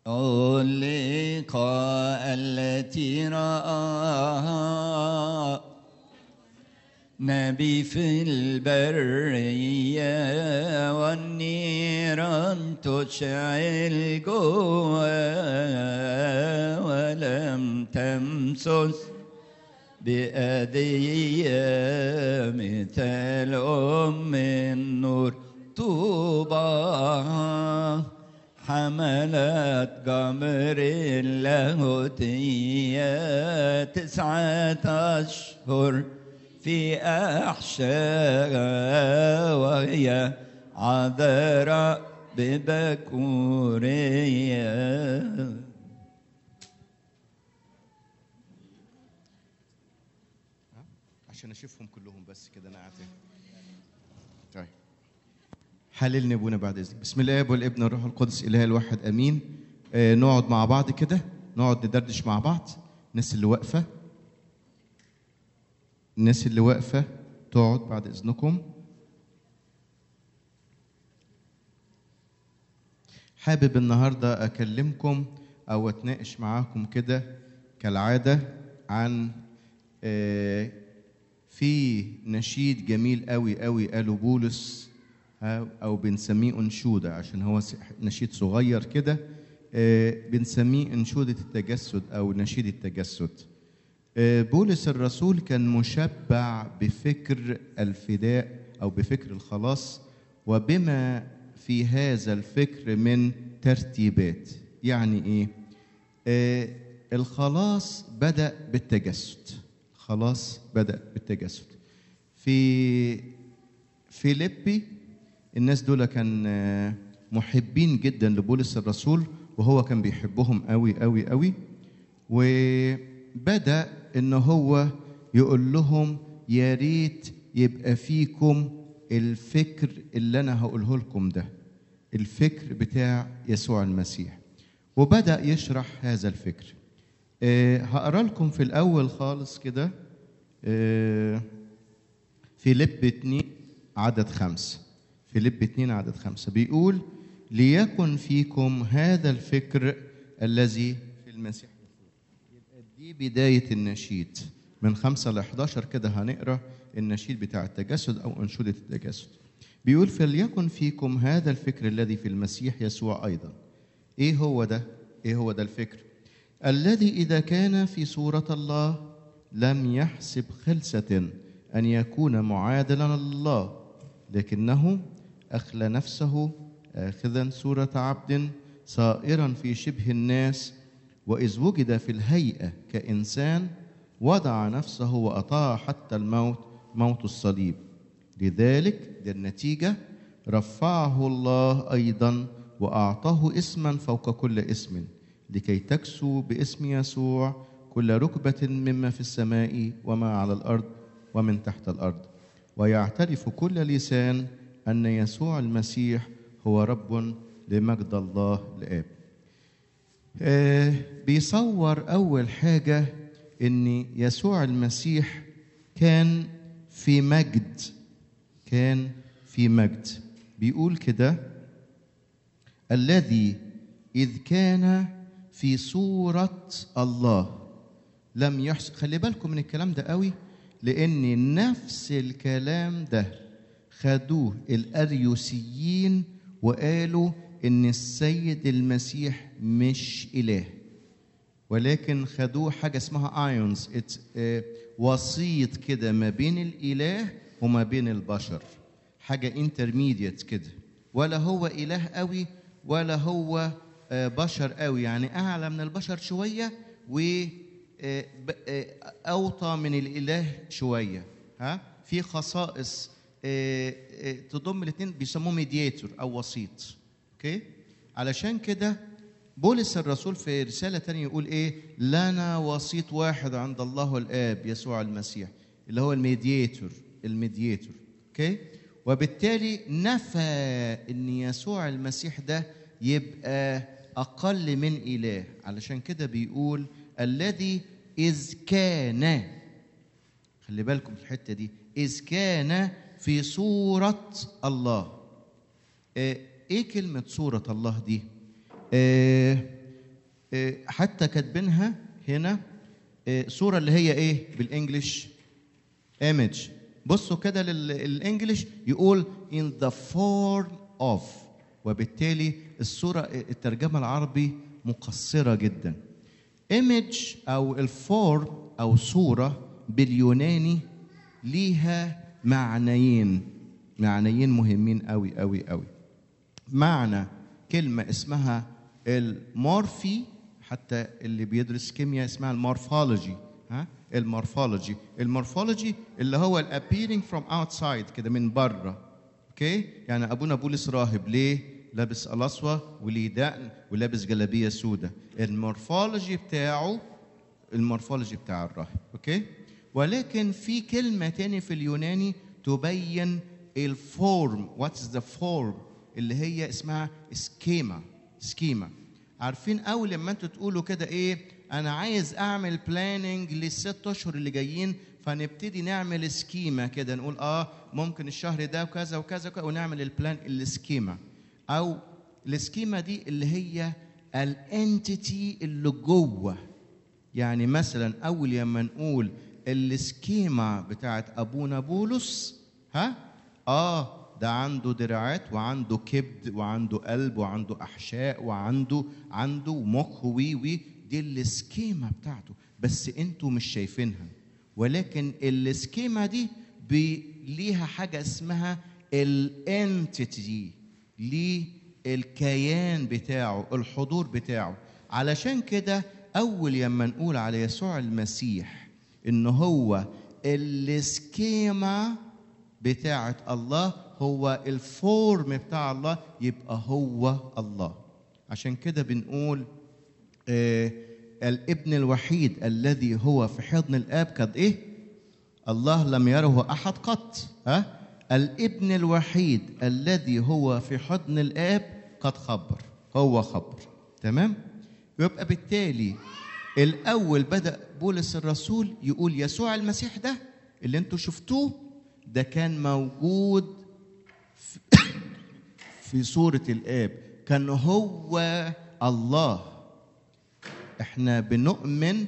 اللقاء التي رآها نبي في البرية والنيران تشعل جوا ولم تمسس بأدية مثل أم النور طوبى حملت قمر اللاهوتية تسعة أشهر في أحشاء وهي عذراء ببكورية عشان اشوفهم كلهم بس كده انا قاعد طيب حللني ابونا بعد اذنك بسم الله والابن والروح القدس اله الواحد امين آه نقعد مع بعض كده نقعد ندردش مع بعض الناس اللي واقفه الناس اللي واقفه تقعد بعد اذنكم حابب النهارده اكلمكم او اتناقش معاكم كده كالعاده عن آه، في نشيد جميل قوي قوي قاله بولس ها، او بنسميه انشوده عشان هو س- نشيد صغير كده آه، بنسميه انشوده التجسد او نشيد التجسد آه، بولس الرسول كان مشبع بفكر الفداء او بفكر الخلاص وبما في هذا الفكر من ترتيبات يعني ايه آه، الخلاص بدا بالتجسد خلاص بدا بالتجسد في فيليبي الناس دول كان آه، محبين جدا لبولس الرسول وهو كان بيحبهم قوي قوي قوي وبدا ان هو يقول لهم يا ريت يبقى فيكم الفكر اللي انا هقوله لكم ده الفكر بتاع يسوع المسيح وبدا يشرح هذا الفكر آه، هقرا لكم في الاول خالص كده آه، فيليب 2 عدد خمسة فيليب 2 عدد خمسة بيقول ليكن فيكم هذا الفكر الذي في المسيح يبقى دي بداية النشيد من خمسة ل 11 كده هنقرا النشيد بتاع التجسد أو أنشودة التجسد بيقول فليكن فيكم هذا الفكر الذي في المسيح يسوع أيضا إيه هو ده؟ إيه هو ده الفكر؟ الذي إذا كان في صورة الله لم يحسب خلسة أن يكون معادلا لله لكنه أخلى نفسه آخذا صورة عبد صائرا في شبه الناس وإذ وجد في الهيئة كإنسان وضع نفسه وأطاع حتى الموت موت الصليب لذلك دي النتيجة رفعه الله أيضا وأعطاه اسما فوق كل اسم لكي تكسو باسم يسوع كل ركبة مما في السماء وما على الأرض ومن تحت الأرض ويعترف كل لسان أن يسوع المسيح هو رب لمجد الله الآب آه، بيصور أول حاجة إن يسوع المسيح كان في مجد كان في مجد بيقول كده الذي إذ كان في صورة الله لم يحسن خلي بالكم من الكلام ده قوي لأن نفس الكلام ده خدوه الأريوسيين وقالوا إن السيد المسيح مش إله ولكن خدوه حاجة اسمها ايونز وسيط كده ما بين الإله وما بين البشر حاجة انترميديت كده ولا هو إله قوي ولا هو آه، بشر قوي يعني أعلى من البشر شوية و آه، ب- آه، أوطى من الإله شوية ها في خصائص آه، آه، تضم الاثنين بيسموه ميدياتور أو وسيط أوكي علشان كده بولس الرسول في رسالة تانية يقول إيه لنا وسيط واحد عند الله الآب يسوع المسيح اللي هو الميدياتور الميدياتور أوكي وبالتالي نفى ان يسوع المسيح ده يبقى اقل من اله علشان كده بيقول الذي اذ كان خلي بالكم في الحته دي اذ كان في صوره الله آه، ايه كلمه صوره الله دي آه، آه، حتى كاتبينها هنا آه، صوره اللي هي ايه بالانجلش image بصوا كده للانجليش يقول in the form of وبالتالي الصورة الترجمة العربي مقصرة جدا image أو الفورم أو صورة باليوناني ليها معنيين معنيين مهمين قوي قوي قوي معنى كلمة اسمها المورفي حتى اللي بيدرس كيمياء اسمها المورفولوجي ها المورفولوجي المورفولوجي اللي هو الابيرنج فروم اوتسايد كده من بره اوكي يعني ابونا بولس راهب ليه لابس قلاصوه وليه دقن ولابس جلابيه سوداء المورفولوجي بتاعه المورفولوجي بتاع الراهب اوكي ولكن في كلمه تاني في اليوناني تبين الفورم واتس ذا فورم اللي هي اسمها سكيما سكيما عارفين اول لما انتوا تقولوا كده ايه انا عايز اعمل بلاننج للست اشهر اللي جايين فنبتدي نعمل سكيما كده نقول اه ممكن الشهر ده وكذا وكذا وكذا ونعمل البلان السكيما او السكيما دي اللي هي الانتيتي اللي جوه يعني مثلا اول لما نقول السكيما بتاعت ابونا بولس ها اه ده عنده دراعات وعنده كبد وعنده قلب وعنده احشاء وعنده عنده مخ وي وي دي السكيما بتاعته بس انتوا مش شايفينها ولكن السكيما دي بي ليها حاجه اسمها الانتيتي للكيان بتاعه الحضور بتاعه علشان كده اول لما نقول على يسوع المسيح ان هو السكيما بتاعه الله هو الفورم بتاع الله يبقى هو الله عشان كده بنقول آه الابن الوحيد الذي هو في حضن الاب قد ايه الله لم يره احد قط ها الابن الوحيد الذي هو في حضن الاب قد خبر هو خبر تمام يبقى بالتالي الاول بدا بولس الرسول يقول يسوع المسيح ده اللي انتوا شفتوه ده كان موجود في, في صوره الاب كان هو الله احنا بنؤمن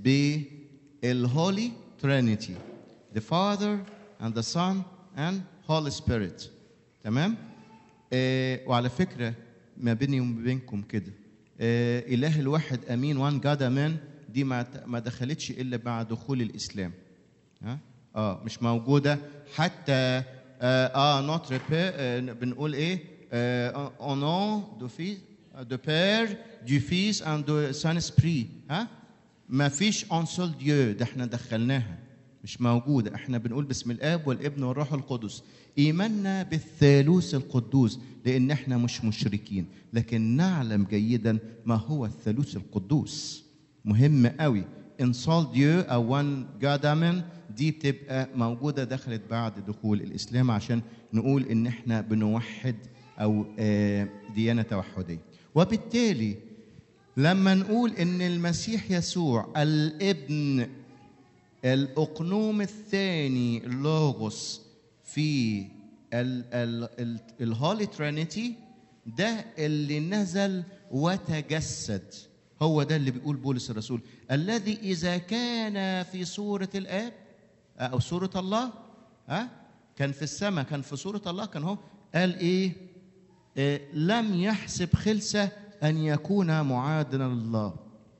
بالهولي ترينيتي the father and the son and holy spirit تمام آه وعلى فكره ما بيني وما بينكم كده آه اله الواحد امين وان جاد امان دي ما ما دخلتش الا مع دخول الاسلام ها اه مش موجوده حتى اه, آه نوت آه بنقول ايه او نو دو في de Père, du Fils et du Saint-Esprit ها ما فيش ان سول ديو ده احنا دخلناها مش موجوده احنا بنقول باسم الاب والابن والروح القدس ايماننا بالثالوث القدوس لان احنا مش مشركين لكن نعلم جيدا ما هو الثالوث القدوس مهم قوي انصال ديو او وان جادامن دي بتبقى موجوده دخلت بعد دخول الاسلام عشان نقول ان احنا بنوحد او ديانه توحديه وبالتالي لما نقول ان المسيح يسوع الابن الاقنوم الثاني لوغوس في الهولي ترينيتي ده اللي نزل وتجسد هو ده اللي بيقول بولس الرسول الذي اذا كان في صوره الاب او صوره الله ها كان في السماء كان في صوره الله كان هو قال ايه لم يحسب خلسة أن يكون معادنا لله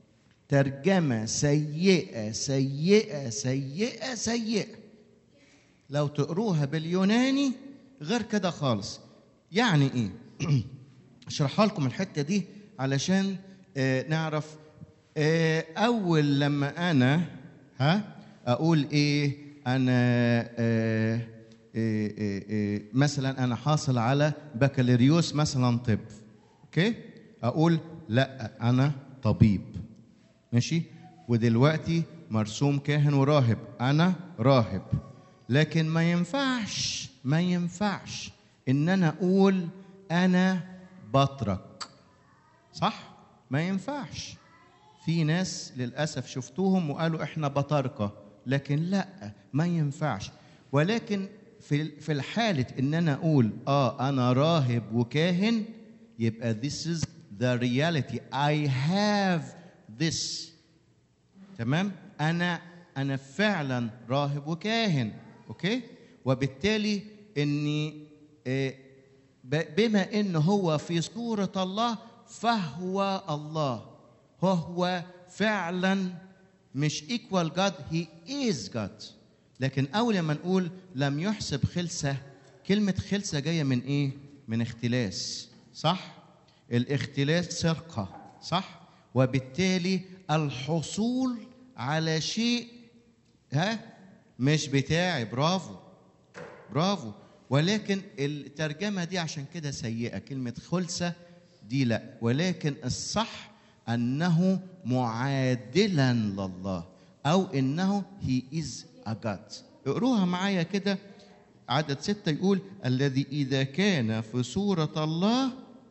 ترجمة سيئة سيئة سيئة سيئة لو تقروها باليوناني غير كده خالص يعني ايه اشرحها لكم الحتة دي علشان آه نعرف آه أول لما أنا ها أقول إيه أنا آه إيه إيه إيه مثلا انا حاصل على بكالوريوس مثلا طب اوكي اقول لا انا طبيب ماشي ودلوقتي مرسوم كاهن وراهب انا راهب لكن ما ينفعش ما ينفعش ان انا اقول انا بطرك صح ما ينفعش في ناس للاسف شفتوهم وقالوا احنا بطاركه لكن لا ما ينفعش ولكن في في الحالة إن أنا أقول آه أنا راهب وكاهن يبقى this is the reality I have this تمام انا انا فعلا راهب وكاهن اوكي وبالتالي اني آه، ب- بما انه هو في صوره الله فهو الله هو فعلا مش equal God he is God لكن اول ما نقول لم يحسب خلسه كلمه خلسه جايه من ايه من اختلاس صح الاختلاس سرقه صح وبالتالي الحصول على شيء ها مش بتاعي برافو برافو ولكن الترجمه دي عشان كده سيئه كلمه خلسه دي لا ولكن الصح انه معادلا لله او انه هي از a God اقروها معايا كده عدد ستة يقول الذي إذا كان في صورة الله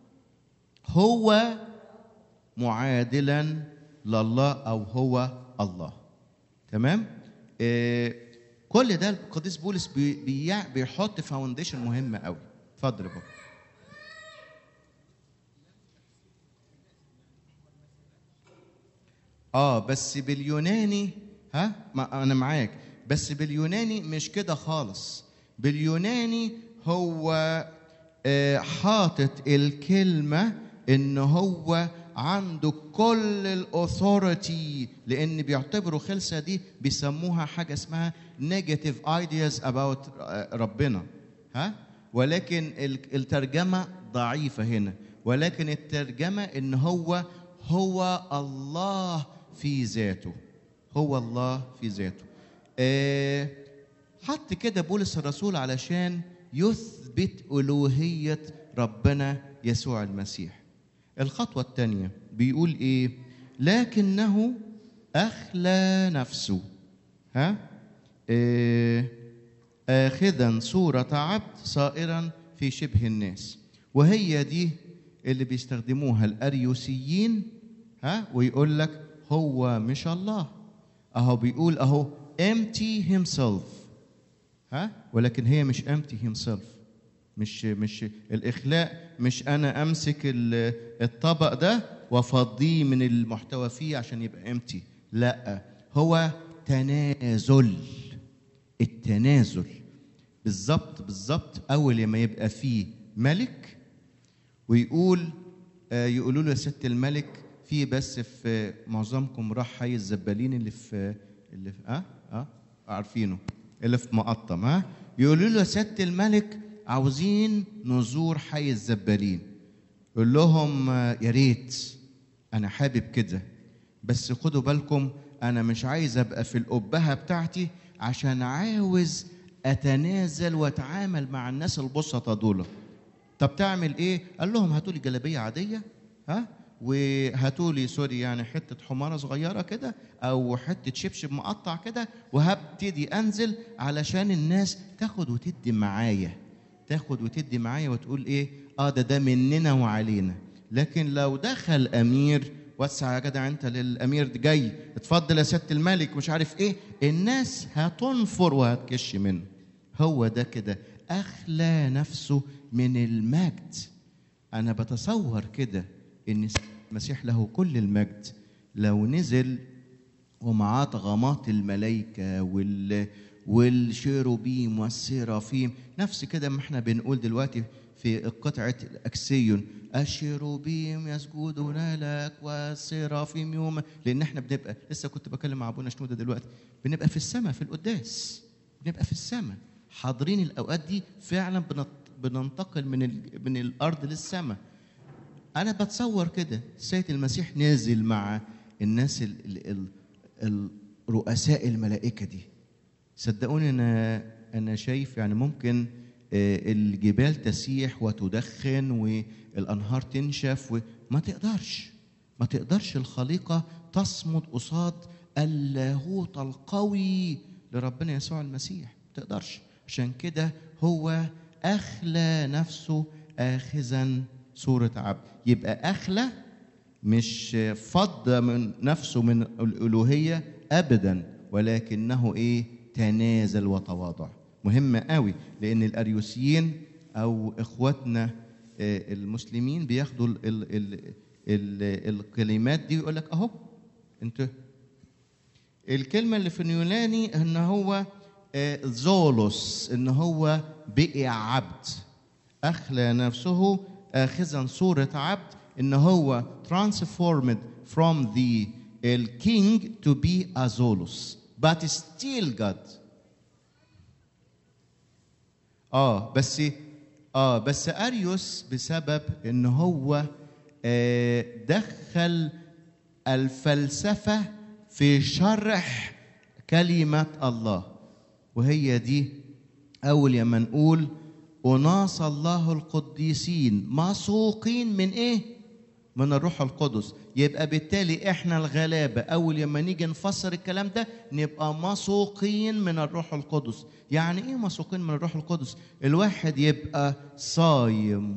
هو معادلا لله أو هو الله تمام آه كل ده القديس بولس بي بي بيحط فاونديشن مهمة قوي اتفضل يا بابا اه بس باليوناني ها ما انا معاك بس باليوناني مش كده خالص باليوناني هو آه، حاطط الكلمه ان هو عنده كل الاثوريتي لان بيعتبروا خلسه دي بيسموها حاجه اسمها نيجاتيف ايدياز اباوت ربنا ها ولكن ال- الترجمه ضعيفه هنا ولكن الترجمه ان هو هو الله في ذاته هو الله في ذاته آه، حط كده بولس الرسول علشان يثبت ألوهية ربنا يسوع المسيح الخطوة الثانية بيقول إيه لكنه أخلى نفسه ها آه، آخذا صورة عبد صائرا في شبه الناس وهي دي اللي بيستخدموها الأريوسيين ها ويقول لك هو مش الله أهو بيقول أهو empty himself ها ولكن هي مش empty himself مش مش الإخلاء مش أنا أمسك ال- الطبق ده وأفضيه من المحتوى فيه عشان يبقى empty لا هو تنازل التنازل بالظبط بالظبط اول ما يبقى فيه ملك ويقول آه، يقولوا له يا ست الملك في بس في معظمكم راح حي الزبالين اللي في اللي في اه اه عارفينه اللي في مقطم ها يقولوا له يا ست الملك عاوزين نزور حي الزبالين يقول لهم آه، يا ريت انا حابب كده بس خدوا بالكم انا مش عايز ابقى في القبهه بتاعتي عشان عاوز اتنازل واتعامل مع الناس البسطة دول طب تعمل ايه قال لهم هاتوا لي جلابيه عاديه ها وهاتوا لي سوري يعني حته حماره صغيره كده او حته شبشب مقطع كده وهبتدي انزل علشان الناس تاخد وتدي معايا تاخد وتدي معايا وتقول ايه اه ده ده مننا وعلينا لكن لو دخل امير وسع يا جدع انت للامير ده جاي اتفضل يا سياده الملك مش عارف ايه الناس هتنفر وهتكش منه هو ده كده اخلى نفسه من المجد انا بتصور كده ان المسيح له كل المجد لو نزل ومعاه طغمات الملائكة وال والشيروبيم والسيرافيم نفس كده ما احنا بنقول دلوقتي في قطعة الأكسيون الشيروبيم يسجدون لك والسيرافيم يوم لأن احنا بنبقى لسه كنت بكلم مع أبونا شنودة دلوقتي بنبقى في السماء في القداس بنبقى في السماء حاضرين الأوقات دي فعلا بنت- بننتقل من ال... من الأرض للسماء انا بتصور كده السيد المسيح نازل مع الناس ال ال ال الرؤساء الملائكه دي صدقوني انا انا شايف يعني ممكن آه، الجبال تسيح وتدخن والانهار تنشف وما تقدرش ما تقدرش الخليقه تصمد قصاد اللاهوت القوي لربنا يسوع المسيح ما تقدرش عشان كده هو اخلى نفسه اخذا صوره عبد يبقى اخلى مش فض من نفسه من الالوهيه ابدا ولكنه ايه تنازل وتواضع مهم قوي لان الاريوسيين او اخواتنا آه، المسلمين بياخدوا ال ال ال ال الكلمات دي ويقول لك اهو انت الكلمة اللي في اليوناني ان هو آه، زولوس ان هو بقي عبد اخلى نفسه اخذا صورة عبد ان هو transformed from the ال king to be a Zolus but still God اه بس اه بس اريوس بسبب ان هو آه دخل الفلسفه في شرح كلمه الله وهي دي اول لما نقول اناس الله القديسين مسوقين من ايه من الروح القدس يبقى بالتالي احنا الغلابه اول لما نيجي نفسر الكلام ده نبقى مسوقين من الروح القدس يعني ايه مسوقين من الروح القدس الواحد يبقى صايم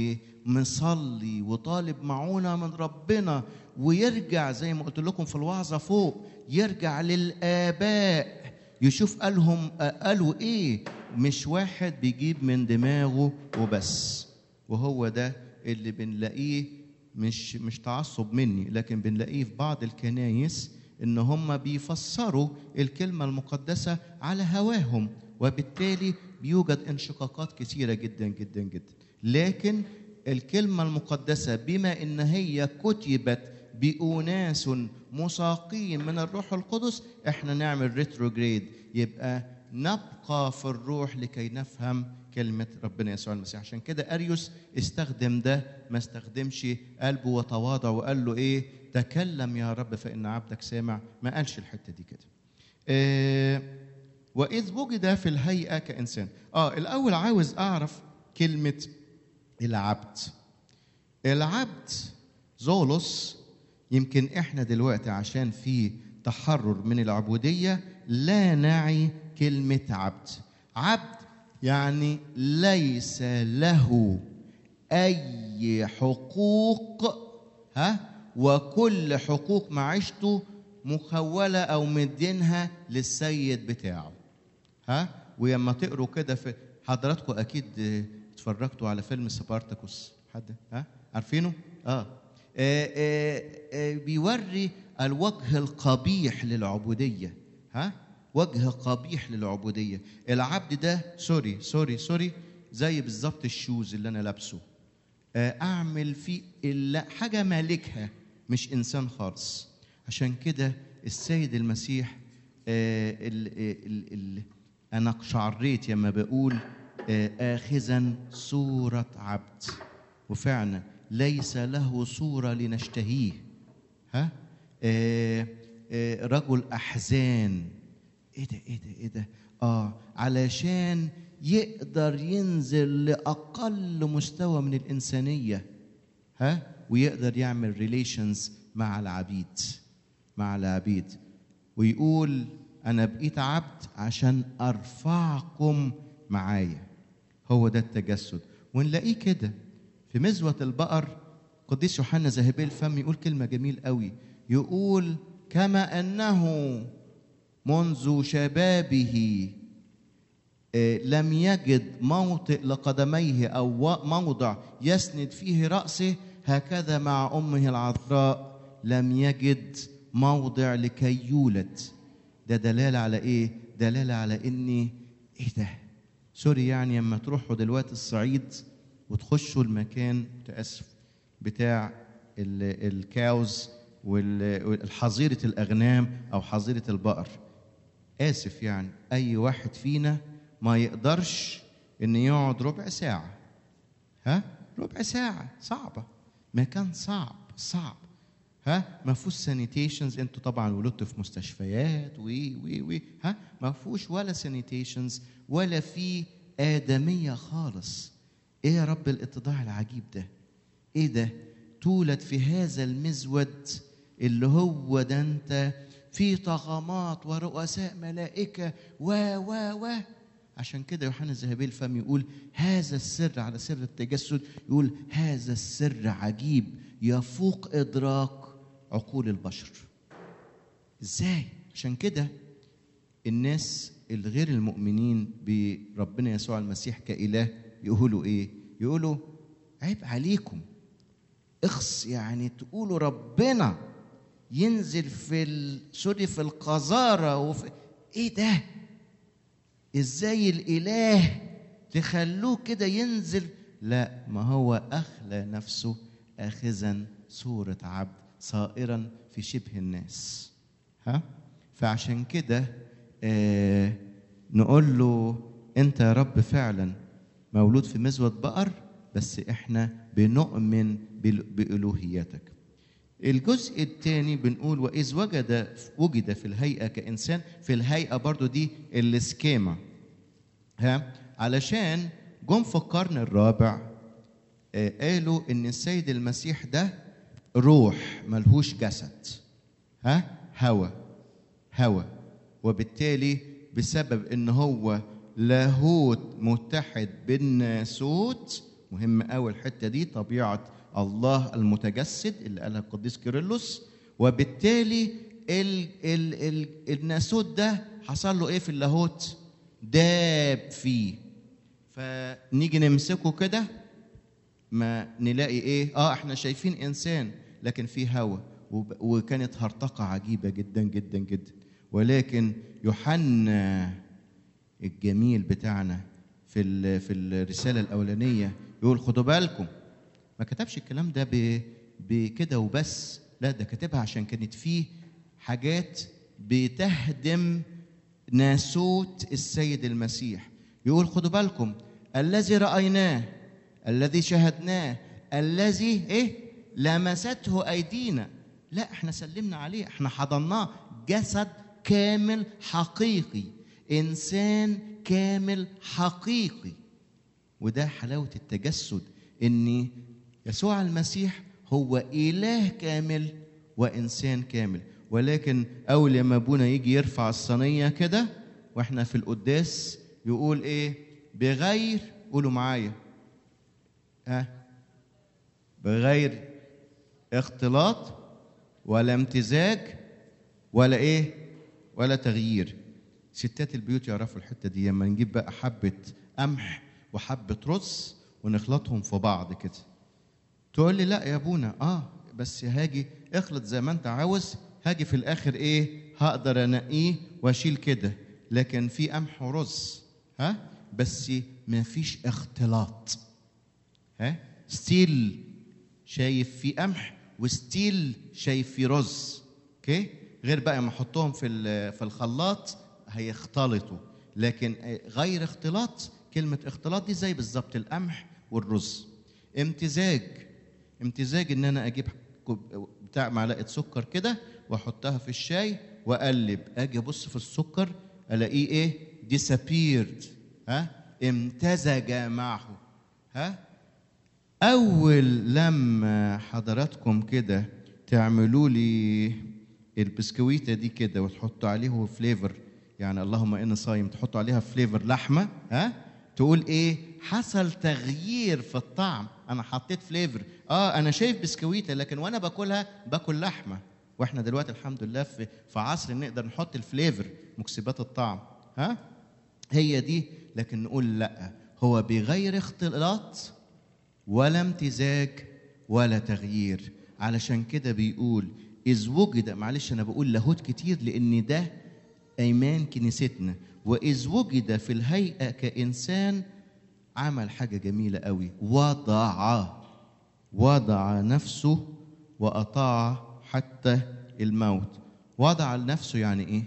ومصلي وطالب معونه من ربنا ويرجع زي ما قلت لكم في الوعظه فوق يرجع للاباء يشوف قالهم قالوا ايه مش واحد بيجيب من دماغه وبس وهو ده اللي بنلاقيه مش مش تعصب مني لكن بنلاقيه في بعض الكنايس ان هم بيفسروا الكلمه المقدسه على هواهم وبالتالي بيوجد انشقاقات كثيره جدا جدا جدا لكن الكلمه المقدسه بما ان هي كتبت بأناس مساقين من الروح القدس احنا نعمل ريتروجريد يبقى نبقى في الروح لكي نفهم كلمة ربنا يسوع المسيح عشان كده أريوس استخدم ده ما استخدمش قلبه وتواضع وقال له إيه تكلم يا رب فإن عبدك سامع ما قالش الحتة دي كده آه وإذ وجد في الهيئة كإنسان آه الأول عاوز أعرف كلمة العبد العبد زولوس يمكن احنا دلوقتي عشان في تحرر من العبودية لا نعي كلمة عبد عبد يعني ليس له أي حقوق ها وكل حقوق معيشته مخولة أو مدينها للسيد بتاعه ها ولما تقروا كده في حضراتكم أكيد اتفرجتوا على فيلم سبارتاكوس حد ها عارفينه؟ اه, آه, آه, آه بيوري الوجه القبيح للعبودية ها وجه قبيح للعبودية العبد ده سوري سوري سوري زي بالظبط الشوز اللي أنا لابسه آه أعمل فيه إلا حاجة مالكها مش إنسان خالص عشان كده السيد المسيح آه ال ال ال أنا شعريت لما بقول آه آخذا صورة عبد وفعلا ليس له صورة لنشتهيه ها آه آه رجل أحزان ايه ده ايه ده ايه ده اه علشان يقدر ينزل لاقل مستوى من الانسانيه ها ويقدر يعمل ريليشنز مع العبيد مع العبيد ويقول انا بقيت عبد عشان ارفعكم معايا هو ده التجسد ونلاقيه كده في مزوة البقر قديس يوحنا ذهبي الفم يقول كلمة جميل قوي يقول كما أنه منذ شبابه لم يجد موطئ لقدميه او موضع يسند فيه راسه هكذا مع امه العذراء لم يجد موضع لكي يولد ده دلاله على ايه دلاله على اني ايه ده سوري يعني لما تروحوا دلوقتي الصعيد وتخشوا المكان تاسف بتاع الكاوز والحظيره الاغنام او حظيره البقر اسف يعني اي واحد فينا ما يقدرش ان يقعد ربع ساعه ها ربع ساعه صعبه مكان صعب صعب ها ما فيهوش سانيتيشنز انتوا طبعا ولدتوا في مستشفيات وي وي وي ها ما فيهوش ولا سانيتيشنز ولا في ادميه خالص ايه يا رب الاتضاع العجيب ده ايه ده تولد في هذا المزود اللي هو ده انت في طغمات ورؤساء ملائكة و و و عشان كده يوحنا الذهبي الفم يقول هذا السر على سر التجسد يقول هذا السر عجيب يفوق إدراك عقول البشر ازاي عشان كده الناس الغير المؤمنين بربنا يسوع المسيح كإله يقولوا ايه يقولوا عيب عليكم اخص يعني تقولوا ربنا ينزل في ال- سوري في القذاره وفي ايه ده ازاي الاله تخلوه كده ينزل لا ما هو اخلى نفسه اخذا صوره عبد صائرا في شبه الناس ها فعشان كده آه نقول له انت يا رب فعلا مولود في مزود بقر بس احنا بنؤمن بال- بالوهيتك الجزء الثاني بنقول واذ وجد وجد في الهيئه كانسان في الهيئه برضو دي السكيما ها علشان جم في القرن الرابع آه، قالوا ان السيد المسيح ده روح ملهوش جسد ها هوى هوى وبالتالي بسبب ان هو لاهوت متحد بالناسوت مهم قوي الحته دي طبيعه الله المتجسد اللي قالها القديس كيرلس وبالتالي ال ال ال الناسوت ده حصل له ايه في اللاهوت داب فيه فنيجي نمسكه كده ما نلاقي ايه اه احنا شايفين انسان لكن فيه هوى وب- وكانت هرطقه عجيبه جدا جدا جدا ولكن يوحنا الجميل بتاعنا في ال- في الرساله الاولانيه يقول خدوا بالكم ما كتبش الكلام ده ب- بكده وبس لا ده كاتبها عشان كانت فيه حاجات بتهدم ناسوت السيد المسيح يقول خدوا بالكم الذي رأيناه الذي شاهدناه الذي ايه لمسته ايدينا لا احنا سلمنا عليه احنا حضناه جسد كامل حقيقي انسان كامل حقيقي وده حلاوة التجسد إن يسوع المسيح هو إله كامل وإنسان كامل ولكن أول لما أبونا يجي يرفع الصينية كده وإحنا في القداس يقول إيه بغير قولوا معايا ها بغير اختلاط ولا امتزاج ولا ايه ولا تغيير ستات البيوت يعرفوا الحته دي لما نجيب بقى حبه قمح وحبه رز ونخلطهم في بعض كده تقول لي لا يا ابونا اه بس هاجي اخلط زي ما انت عاوز هاجي في الاخر ايه هقدر انقيه واشيل كده لكن في قمح ورز ها بس ما فيش اختلاط ها ستيل شايف فيه قمح وستيل شايف فيه رز اوكي غير بقى لما احطهم في ال- في الخلاط هيختلطوا لكن غير اختلاط كلمه اختلاط دي زي بالظبط القمح والرز امتزاج امتزاج ان انا اجيب كوب- بتاع معلقه سكر كده واحطها في الشاي واقلب اجي ابص في السكر الاقيه ايه disappeared ها امتزج معه ها اول لما حضراتكم كده تعملوا لي البسكويته دي كده وتحطوا عليه فليفر يعني اللهم اني صايم تحطوا عليها فليفر لحمه ها تقول ايه حصل تغيير في الطعم انا حطيت فليفر اه انا شايف بسكويته لكن وانا باكلها باكل لحمه واحنا دلوقتي الحمد لله في في عصر نقدر نحط الفليفر مكسبات الطعم ها هي دي لكن نقول لا هو بغير اختلاط ولا امتزاج ولا تغيير علشان كده بيقول إذ وجد معلش أنا بقول لاهوت كتير لأن ده أيمان كنيستنا وإذ وجد في الهيئة كإنسان عمل حاجة جميلة قوي وضع وضع نفسه وأطاع حتى الموت وضع لنفسه يعني إيه؟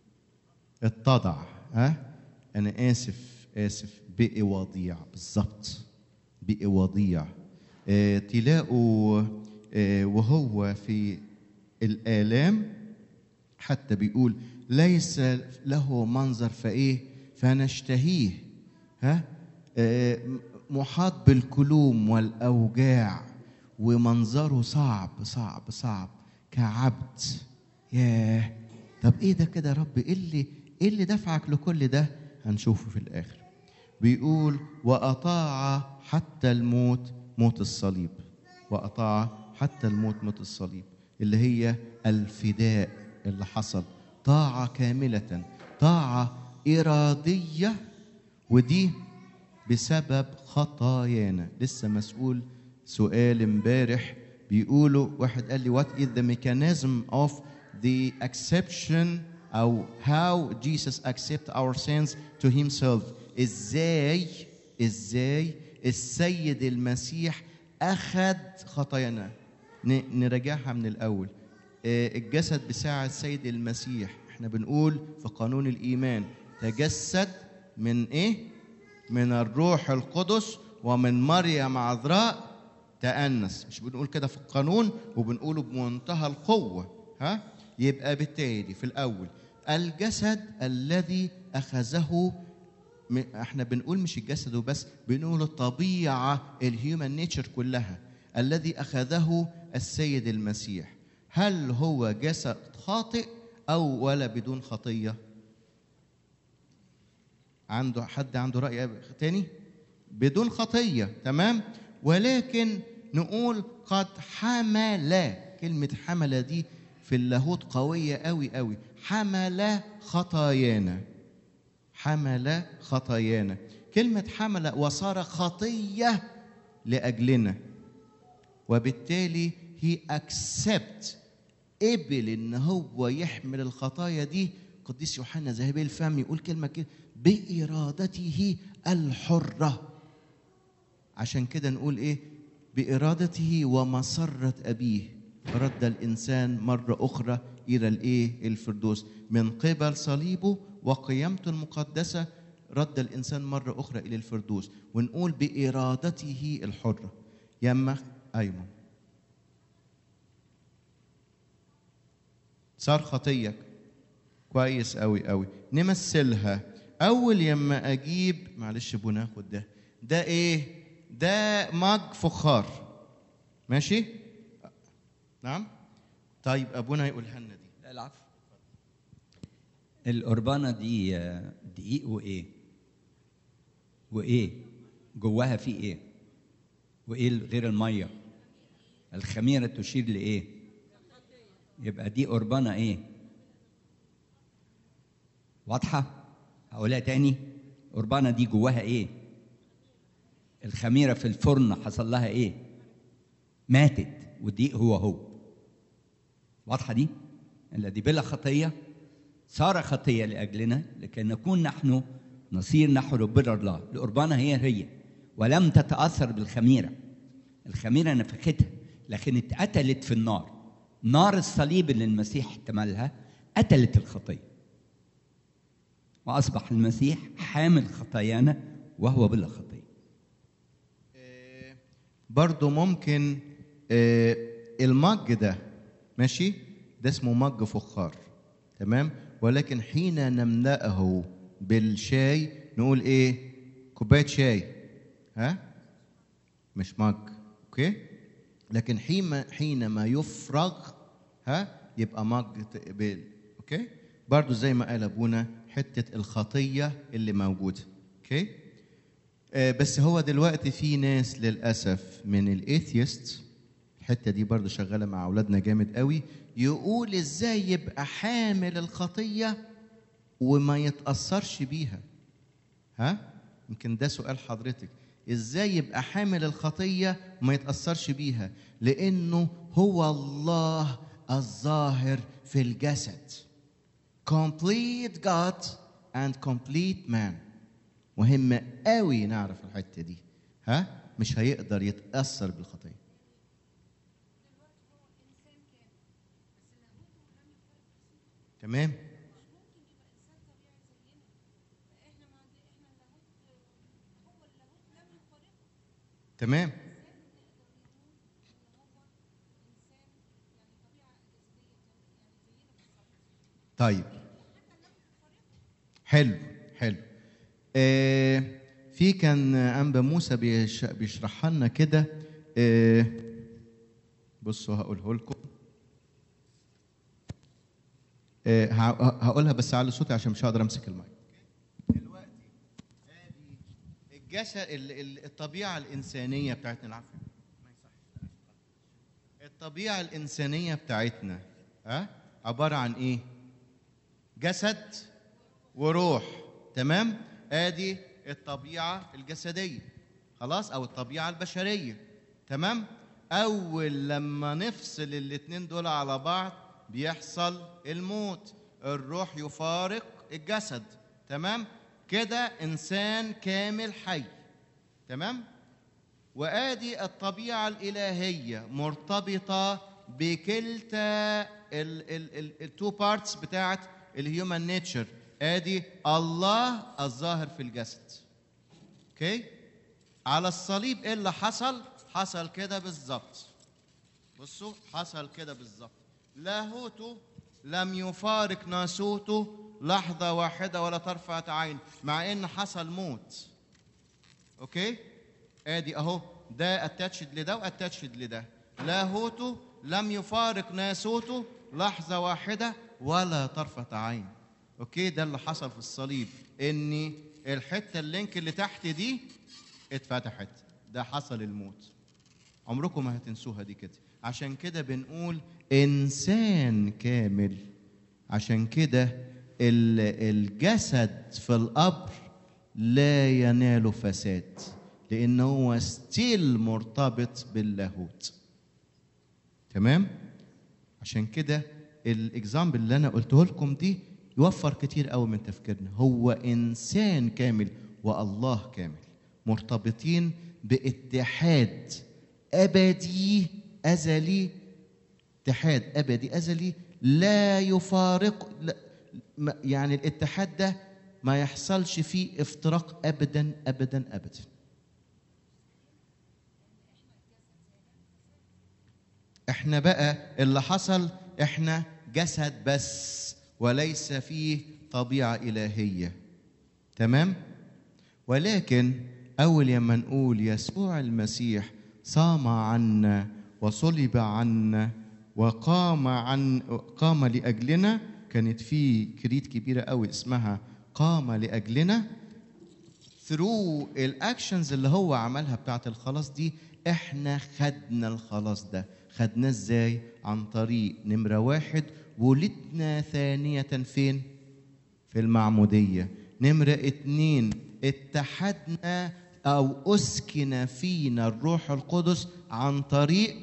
اتضع ها انا اسف اسف بقي وضيع بالظبط بقي وضيع آه تلاقوا آه وهو في الالام حتى بيقول ليس له منظر فايه فنشتهيه ها آه محاط بالكلوم والاوجاع ومنظره صعب صعب صعب كعبد ياه طب ايه ده كده يا رب ايه اللي ايه اللي دفعك لكل ده هنشوفه في الاخر بيقول واطاع حتى الموت موت الصليب واطاع حتى الموت موت الصليب اللي هي الفداء اللي حصل طاعه كامله طاعه اراديه ودي بسبب خطايانا لسه مسؤول سؤال امبارح بيقولوا واحد قال لي what is the mechanism of the acception أو how Jesus accept our sins to himself ازاي ازاي السيد المسيح أخذ خطايانا ن- نراجعها من الأول آه، الجسد بتاع السيد المسيح احنا بنقول في قانون الإيمان تجسد من ايه من الروح القدس ومن مريم عذراء تأنس مش بنقول كده في القانون وبنقوله بمنتهى القوة ها يبقى بالتالي في الأول الجسد الذي أخذه م- احنا بنقول مش الجسد وبس بنقول الطبيعة الهيومن نيتشر كلها الذي أخذه السيد المسيح هل هو جسد خاطئ أو ولا بدون خطية عنده حد عنده رأي تاني بدون خطية تمام ولكن نقول قد حمل كلمة حمل دي في اللاهوت قوية قوي قوي حمل خطايانا حمل خطايانا كلمة حمل وصار خطية لأجلنا وبالتالي هي accept قبل ان هو يحمل الخطايا دي قديس يوحنا ذهبي الفم يقول كلمه كده بارادته الحره عشان كده نقول ايه بارادته ومسره ابيه رد الانسان مره اخرى الى الايه الفردوس من قبل صليبه وقيامته المقدسه رد الانسان مره اخرى الى الفردوس ونقول بارادته الحره يما ايمن صار خطية كويس قوي قوي نمثلها اول يما اجيب معلش ابونا ناخد ده ده ايه ده مج فخار ماشي نعم طيب ابونا يقولها لنا دي لا العفو القربانة دي آه، دقيق وإيه؟ وإيه؟ جواها في إيه؟ وإيه غير المية؟ الخميرة تشير لإيه؟ يبقى دي قربانة إيه؟ واضحة؟ هقولها تاني قربانة دي جواها إيه؟ الخميرة في الفرن حصل لها إيه؟ ماتت والدقيق هو هو واضحة دي؟ الذي بلا خطية صار خطية لأجلنا لكي نكون نحن نصير نحو بر الله القربانة هي هي ولم تتأثر بالخميرة الخميرة نفختها لكن اتقتلت في النار نار الصليب اللي المسيح احتملها قتلت الخطية وأصبح المسيح حامل خطايانا وهو بلا خطية برضو ممكن آه، المج ده ماشي ده اسمه مج فخار تمام ولكن حين نملأه بالشاي نقول ايه كوباية شاي ها مش مج اوكي لكن حين حينما يفرغ ها يبقى مج ت- بال اوكي برضو زي ما قال ابونا حتة الخطية اللي موجودة اوكي آه، بس هو دلوقتي في ناس للاسف من الايثيست الحته دي برضو شغاله مع اولادنا جامد قوي يقول ازاي يبقى حامل الخطيه وما يتاثرش بيها ها يمكن ده سؤال حضرتك ازاي يبقى حامل الخطيه وما يتاثرش بيها لانه هو الله الظاهر في الجسد complete God and complete man مهم قوي نعرف الحته دي ها مش هيقدر يتاثر بالخطيه تمام تمام طيب حلو حلو آه في كان انبا موسى بيش- بيشرحها لنا كده آه بصوا هقوله لكم آه ه- هقولها بس على صوتي عشان مش هقدر امسك المايك دلوقتي ادي الجسد ال- ال- الطبيعه الانسانيه بتاعتنا العفو ما يصحش. الطبيعه الانسانيه بتاعتنا ها عباره عن ايه جسد وروح تمام ادي الطبيعه الجسديه خلاص او الطبيعه البشريه تمام اول لما نفصل الاتنين دول على بعض بيحصل الموت الروح يفارق الجسد تمام كده انسان كامل حي تمام وادي الطبيعه الالهيه مرتبطه بكلتا التو بارتس بتاعت الهيومن نيتشر ادي الله الظاهر في الجسد اوكي على الصليب ايه اللي حصل حصل كده بالظبط بصوا حصل كده بالظبط لاهوته لم يفارق ناسوته لحظة واحدة ولا طرفة عين مع ان حصل موت اوكي ادي اهو ده اتاتشد لده واتاتشد لده لاهوته لم يفارق ناسوته لحظة واحدة ولا طرفة عين اوكي ده اللي حصل في الصليب ان الحتة اللينك اللي تحت دي اتفتحت ده حصل الموت عمركم ما هتنسوها دي كده عشان كده بنقول انسان كامل عشان كده ال- الجسد في القبر لا ينال فساد لانه هو ستيل مرتبط باللاهوت تمام عشان كده الاكزامبل اللي انا قلته لكم دي يوفر كتير قوي من تفكيرنا هو انسان كامل والله كامل مرتبطين باتحاد ابدي ازلي اتحاد ابدي ازلي لا يفارق لا ما- يعني الاتحاد ده ما يحصلش فيه افتراق ابدا ابدا ابدا احنا بقى اللي حصل احنا جسد بس وليس فيه طبيعه الهيه تمام ولكن اول لما نقول يسوع المسيح صام عنا وصلب عنا وقام عن قام لاجلنا كانت في كريت كبيره قوي اسمها قام لاجلنا ثرو الاكشنز اللي هو عملها بتاعت الخلاص دي احنا خدنا الخلاص ده خدناه ازاي عن طريق نمره واحد ولدنا ثانيه فين في المعموديه نمره اتنين اتحدنا او اسكن فينا الروح القدس عن طريق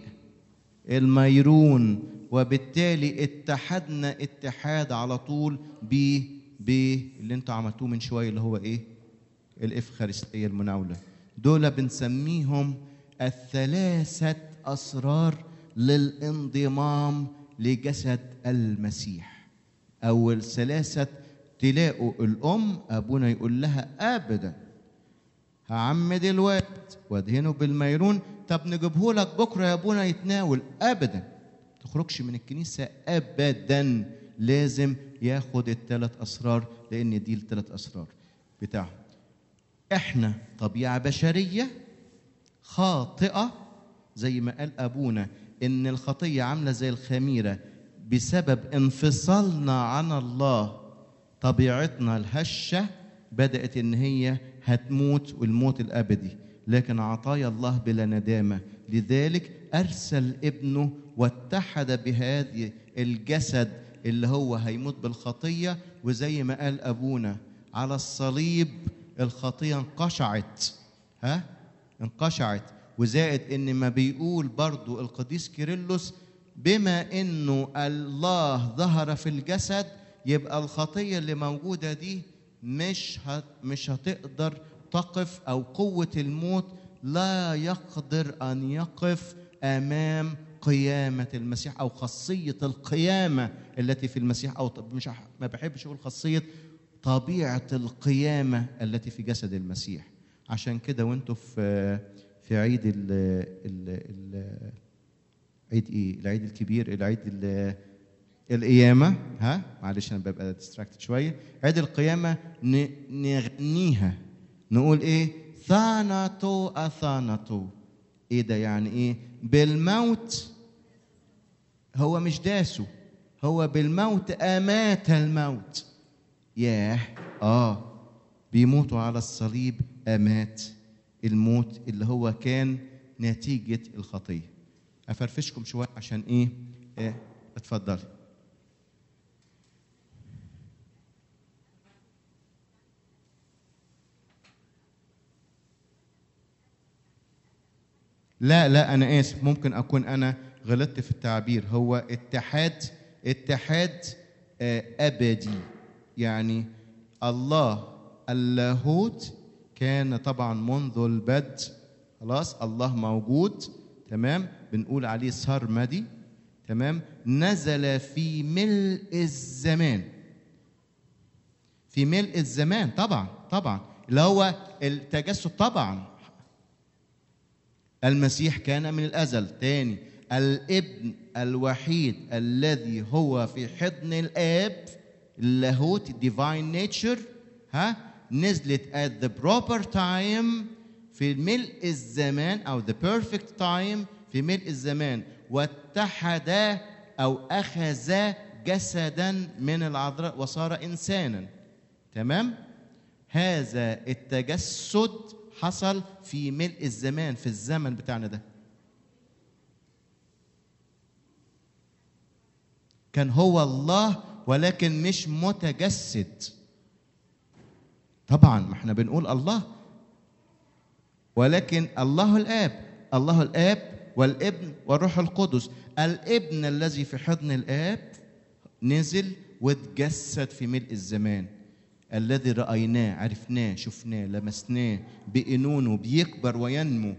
الميرون وبالتالي اتحدنا اتحاد على طول ب ب اللي انتوا عملتوه من شويه اللي هو ايه الافخارستيه المناوله دول بنسميهم الثلاثه اسرار للانضمام لجسد المسيح اول ثلاثه تلاقوا الام ابونا يقول لها ابدا هعمد الواد وادهنه بالميرون طب نجيبه لك بكره يا ابونا يتناول ابدا تخرجش من الكنيسه ابدا لازم ياخد الثلاث اسرار لان دي الثلاث اسرار بتاعهم احنا طبيعه بشريه خاطئه زي ما قال ابونا ان الخطيه عامله زي الخميره بسبب انفصالنا عن الله طبيعتنا الهشه بدات ان هي هتموت والموت الابدي لكن عطايا الله بلا ندامه لذلك ارسل ابنه واتحد بهذه الجسد اللي هو هيموت بالخطيه وزي ما قال ابونا على الصليب الخطيه انقشعت ها انقشعت وزائد ان ما بيقول برضو القديس كيرلس بما انه الله ظهر في الجسد يبقى الخطيه اللي موجوده دي مش هت مش هتقدر تقف او قوه الموت لا يقدر ان يقف امام قيامه المسيح او خاصيه القيامه التي في المسيح او طب مش ح- ما بحبش اقول خاصيه طبيعه القيامه التي في جسد المسيح عشان كده وانتوا في في عيد ال ال ال عيد ايه العيد الكبير العيد ال- القيامة ها معلش أنا ببقى ديستراكتد شوية عيد القيامة ن- نغنيها نقول إيه ثاناتو أثاناتو إيه ده يعني إيه بالموت هو مش داسه هو بالموت أمات الموت ياه آه بيموتوا على الصليب أمات الموت اللي هو كان نتيجة الخطية أفرفشكم شوية عشان إيه, إيه؟ اتفضلي لا لا انا اسف ممكن اكون انا غلطت في التعبير هو اتحاد اتحاد آه، ابدي يعني الله اللاهوت كان طبعا منذ البدء خلاص الله موجود تمام بنقول عليه سرمدي تمام نزل في ملء الزمان في ملء الزمان طبعا طبعا اللي هو التجسد طبعا المسيح كان من الازل تاني الابن الوحيد الذي هو في حضن الاب اللاهوت divine nature ها نزلت at the proper time في ملء الزمان او the perfect time في ملء الزمان واتحد او اخذ جسدا من العذراء وصار انسانا تمام هذا التجسد حصل في ملء الزمان في الزمن بتاعنا ده كان هو الله ولكن مش متجسد طبعا ما احنا بنقول الله ولكن الله الاب الله الاب والابن والروح القدس الابن الذي في حضن الاب نزل واتجسد في ملء الزمان الذي رايناه عرفناه شفناه لمسناه بإنونه بيكبر وينمو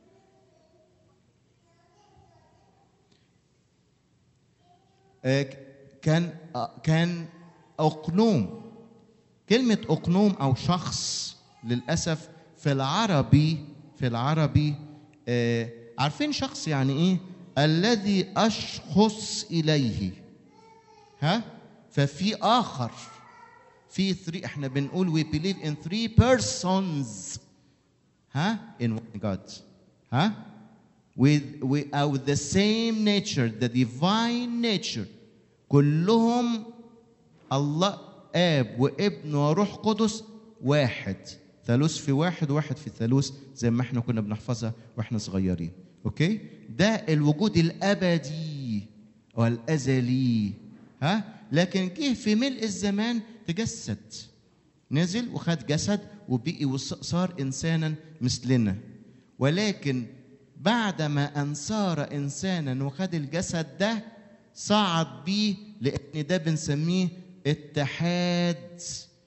آه، كان آه، كان أقنوم كلمة أقنوم أو شخص للأسف في العربي في العربي آه، عارفين شخص يعني إيه؟ الذي أشخص إليه ها؟ ففي آخر في three احنا بنقول we believe in three persons ها in one God ها with, with او the same nature the divine nature كلهم الله اب وابن وروح قدس واحد ثالوث في واحد واحد في ثالوث زي ما احنا كنا بنحفظها واحنا صغيرين اوكي ده الوجود الابدي والازلي ها لكن جه في ملء الزمان تجسد نزل وخد جسد وبقي وصار انسانا مثلنا ولكن بعدما ان صار انسانا وخد الجسد ده صعد بيه لان ده بنسميه اتحاد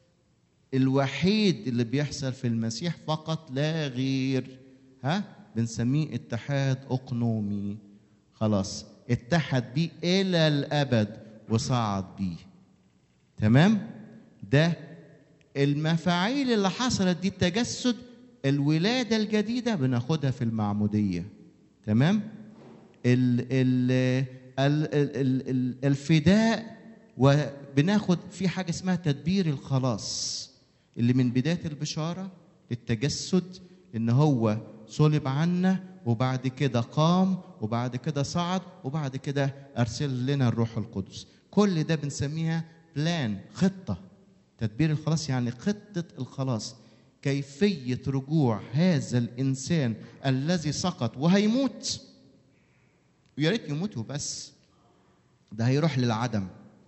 الوحيد اللي بيحصل في المسيح فقط لا غير ها بنسميه اتحاد اقنومي خلاص اتحد بيه الى الابد وصعد بيه تمام ده المفاعيل اللي حصلت دي التجسد الولادة الجديدة بناخدها في المعمودية تمام ال ال ال ال ال الفداء وبناخد في حاجة اسمها تدبير الخلاص اللي من بداية البشارة التجسد ان هو صلب عنا وبعد كده قام وبعد كده صعد وبعد كده ارسل لنا الروح القدس كل ده بنسميها بلان خطة تدبير الخلاص يعني خطة الخلاص كيفية رجوع هذا الإنسان الذي سقط وهيموت ويا ريت يموت وبس ده هيروح للعدم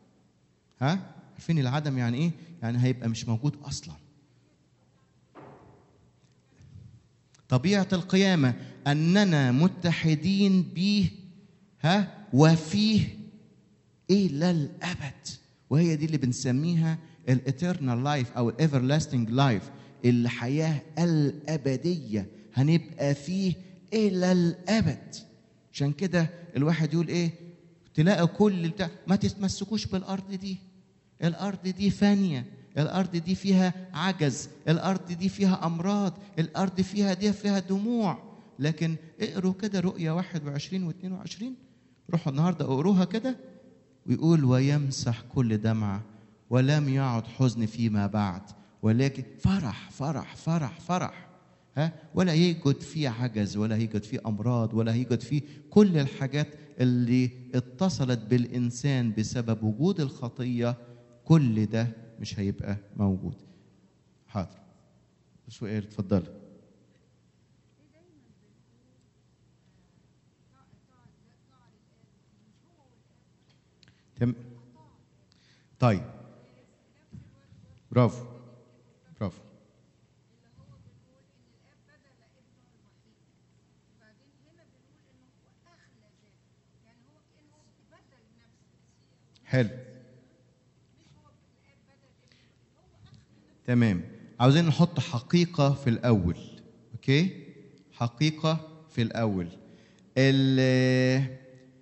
ها عارفين العدم يعني ايه يعني هيبقى مش موجود اصلا طبيعه القيامه اننا متحدين به ها وفيه الى الابد وهي دي اللي بنسميها الاترنال لايف او الايفرلاستنج لايف الحياه الابديه هنبقى فيه الى الابد عشان كده الواحد يقول ايه تلاقي كل بتاع ما تتمسكوش بالارض دي الارض دي فانيه الارض دي فيها عجز الارض دي فيها امراض الارض فيها دي فيها دموع لكن اقروا كده رؤيا 21 و22 روحوا النهارده اقروها كده ويقول ويمسح كل دمعه ولم يعد حزن فيما بعد ولكن فرح فرح فرح فرح ها ولا يوجد فيه عجز ولا يوجد فيه امراض ولا يوجد فيه كل الحاجات اللي اتصلت بالانسان بسبب وجود الخطيه كل ده مش هيبقى موجود حاضر سؤال اتفضل تم طيب برافو برافو اللي هو بنقول ان الاب بذل ابنه الوحيد وبعدين هنا حلو تمام عاوزين نحط حقيقة في الأول أوكي حقيقة في الأول ال-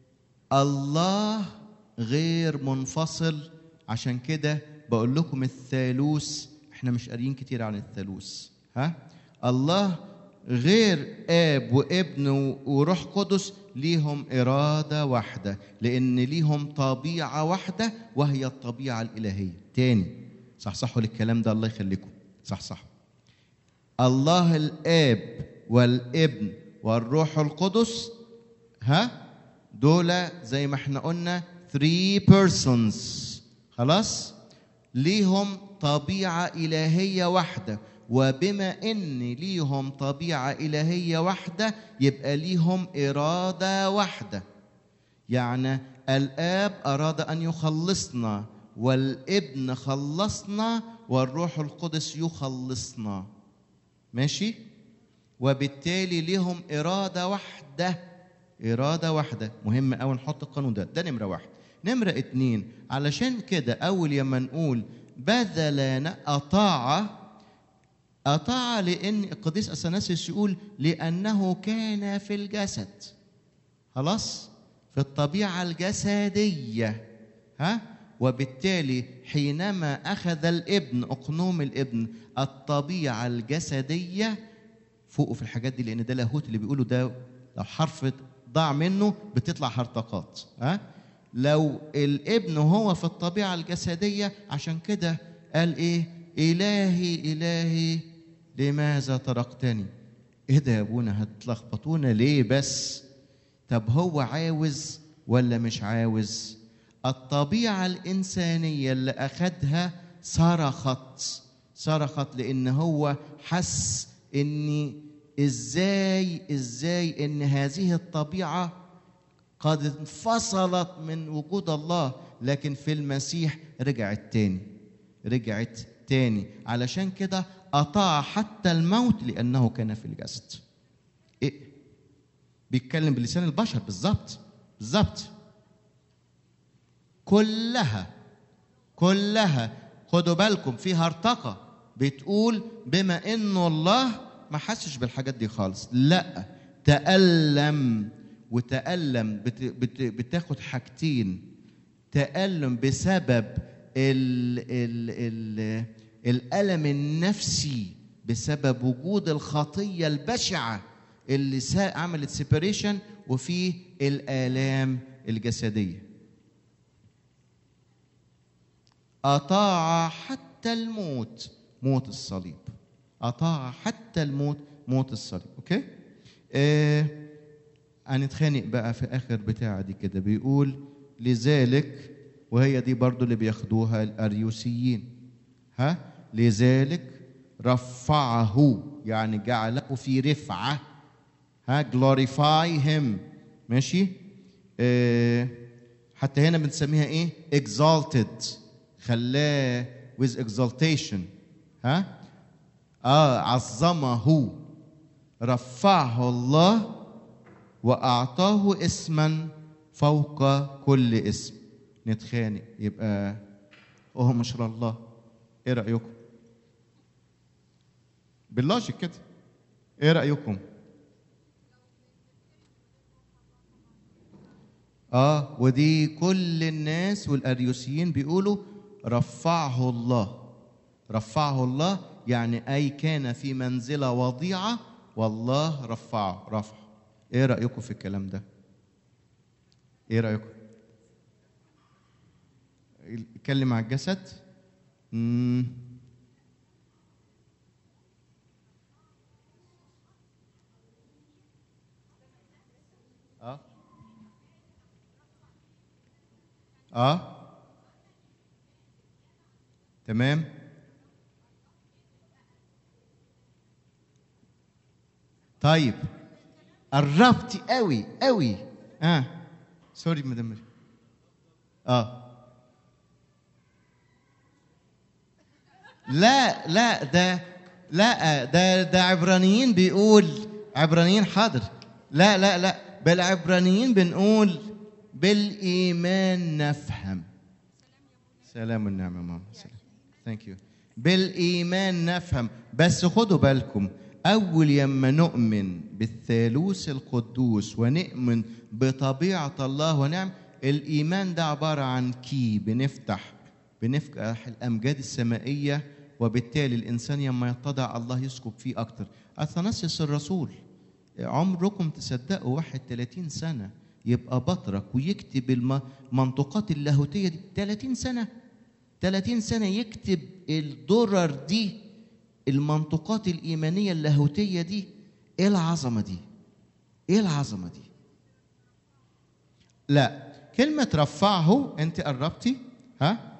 الله غير منفصل عشان كده بقول لكم الثالوث احنا مش قاريين كتير عن الثالوث ها الله غير اب وابن و- وروح قدس ليهم اراده واحده لان ليهم طبيعه واحده وهي الطبيعه الالهيه تاني صح صحوا للكلام ده الله يخليكم صح صح الله الاب والابن والروح القدس ها دول زي ما احنا قلنا three persons خلاص ليهم طبيعة إلهية واحدة وبما إن ليهم طبيعة إلهية واحدة يبقى ليهم إرادة واحدة يعني الآب أراد أن يخلصنا والابن خلصنا والروح القدس يخلصنا ماشي وبالتالي ليهم إرادة واحدة إرادة واحدة مهم أوي نحط القانون ده ده نمرة واحد نمرة اتنين علشان كده أول يما نقول بذل أطاع أطاع لأن القديس أثناسيوس يقول لأنه كان في الجسد خلاص في الطبيعة الجسدية ها وبالتالي حينما أخذ الابن أقنوم الابن الطبيعة الجسدية فوقه في الحاجات دي لأن ده لاهوت اللي بيقوله ده لو حرف ضاع منه بتطلع هرطقات ها لو الابن هو في الطبيعة الجسدية عشان كده قال إيه إلهي إلهي لماذا تركتني إيه ده يا أبونا هتلخبطونا ليه بس طب هو عاوز ولا مش عاوز الطبيعة الإنسانية اللي أخدها صرخت صرخت لأن هو حس إن إزاي إزاي إن هذه الطبيعة قد انفصلت من وجود الله لكن في المسيح رجعت تاني رجعت تاني علشان كده أطاع حتى الموت لأنه كان في الجسد إيه؟ بيتكلم بلسان البشر بالظبط بالظبط كلها كلها خدوا بالكم في هرطقة بتقول بما انه الله ما حسش بالحاجات دي خالص لا تألم وتألم بت بت بتاخد حاجتين تألم بسبب ال ال ال الألم النفسي بسبب وجود الخطية البشعة اللي سا- عملت سيبريشن وفي الآلام الجسدية أطاع حتى الموت موت الصليب أطاع حتى الموت موت الصليب أوكي آه هنتخانق بقى في آخر بتاعة دي كده بيقول لذلك وهي دي برضو اللي بياخدوها الأريوسيين ها لذلك رفعه يعني جعله في رفعة ها glorify him ماشي آه حتى هنا بنسميها ايه exalted خلاه with exaltation ها اه عظمه رفعه الله واعطاه اسما فوق كل اسم نتخانق يبقى هو مش الله ايه رايكم باللوجيك كده ايه رايكم اه ودي كل الناس والاريوسيين بيقولوا رفعه الله رفعه الله يعني اي كان في منزله وضيعه والله رفعه رفع ايه رايكم في الكلام ده ايه رايكم اتكلم عن الجسد مم. اه اه تمام طيب قربتي قوي قوي اه سوري مدام مريم. اه لا لا ده لا ده ده عبرانيين بيقول عبرانيين حاضر لا لا لا بالعبرانيين بنقول بالإيمان نفهم سلام والنعمة ماما سلام ثانك يو بالإيمان نفهم بس خدوا بالكم أول يما نؤمن بالثالوث القدوس ونؤمن بطبيعة الله ونعم الإيمان ده عبارة عن كي بنفتح بنفتح الأمجاد السمائية وبالتالي الإنسان لما يتضع الله يسكب فيه أكتر أثناسيوس الرسول عمركم تصدقوا واحد 30 سنة يبقى بطرك ويكتب المنطقات اللاهوتية دي 30 سنة 30 سنة يكتب الدرر دي المنطقات الإيمانية اللاهوتية دي إيه العظمة دي؟ إيه العظمة دي؟ لا كلمة رفعه أنت قربتي ها؟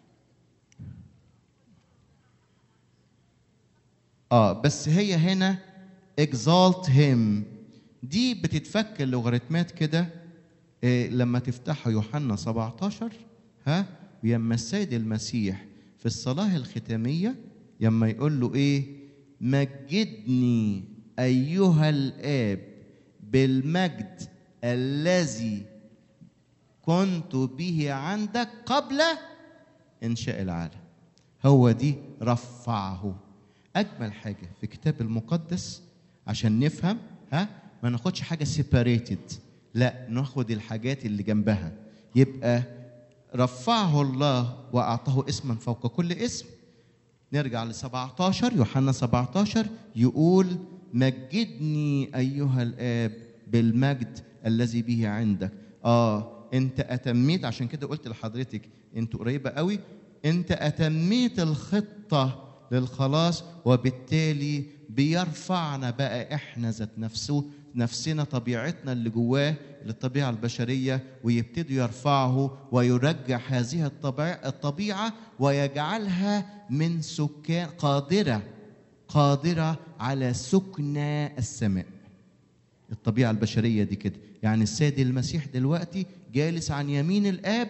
اه بس هي هنا exalt him دي بتتفك اللوغاريتمات كده إيه لما تفتحوا يوحنا 17 ها ويما السيد المسيح في الصلاة الختامية يما يقول له ايه مجدني ايها الاب بالمجد الذي كنت به عندك قبل انشاء العالم هو دي رفعه اجمل حاجه في الكتاب المقدس عشان نفهم ها ما ناخدش حاجه سيباريتد لا ناخد الحاجات اللي جنبها يبقى رفعه الله واعطاه اسما فوق كل اسم نرجع ل 17 يوحنا 17 يقول مجدني ايها الاب بالمجد الذي به عندك اه انت اتميت عشان كده قلت لحضرتك انت قريبه قوي انت اتميت الخطه للخلاص وبالتالي بيرفعنا بقى احنا ذات نفسه نفسنا طبيعتنا اللي جواه للطبيعة البشرية ويبتدي يرفعه ويرجع هذه الطبيعة, الطبيعة ويجعلها من سكان قادرة قادرة على سكنى السماء الطبيعة البشرية دي كده يعني السيد المسيح دلوقتي جالس عن يمين الآب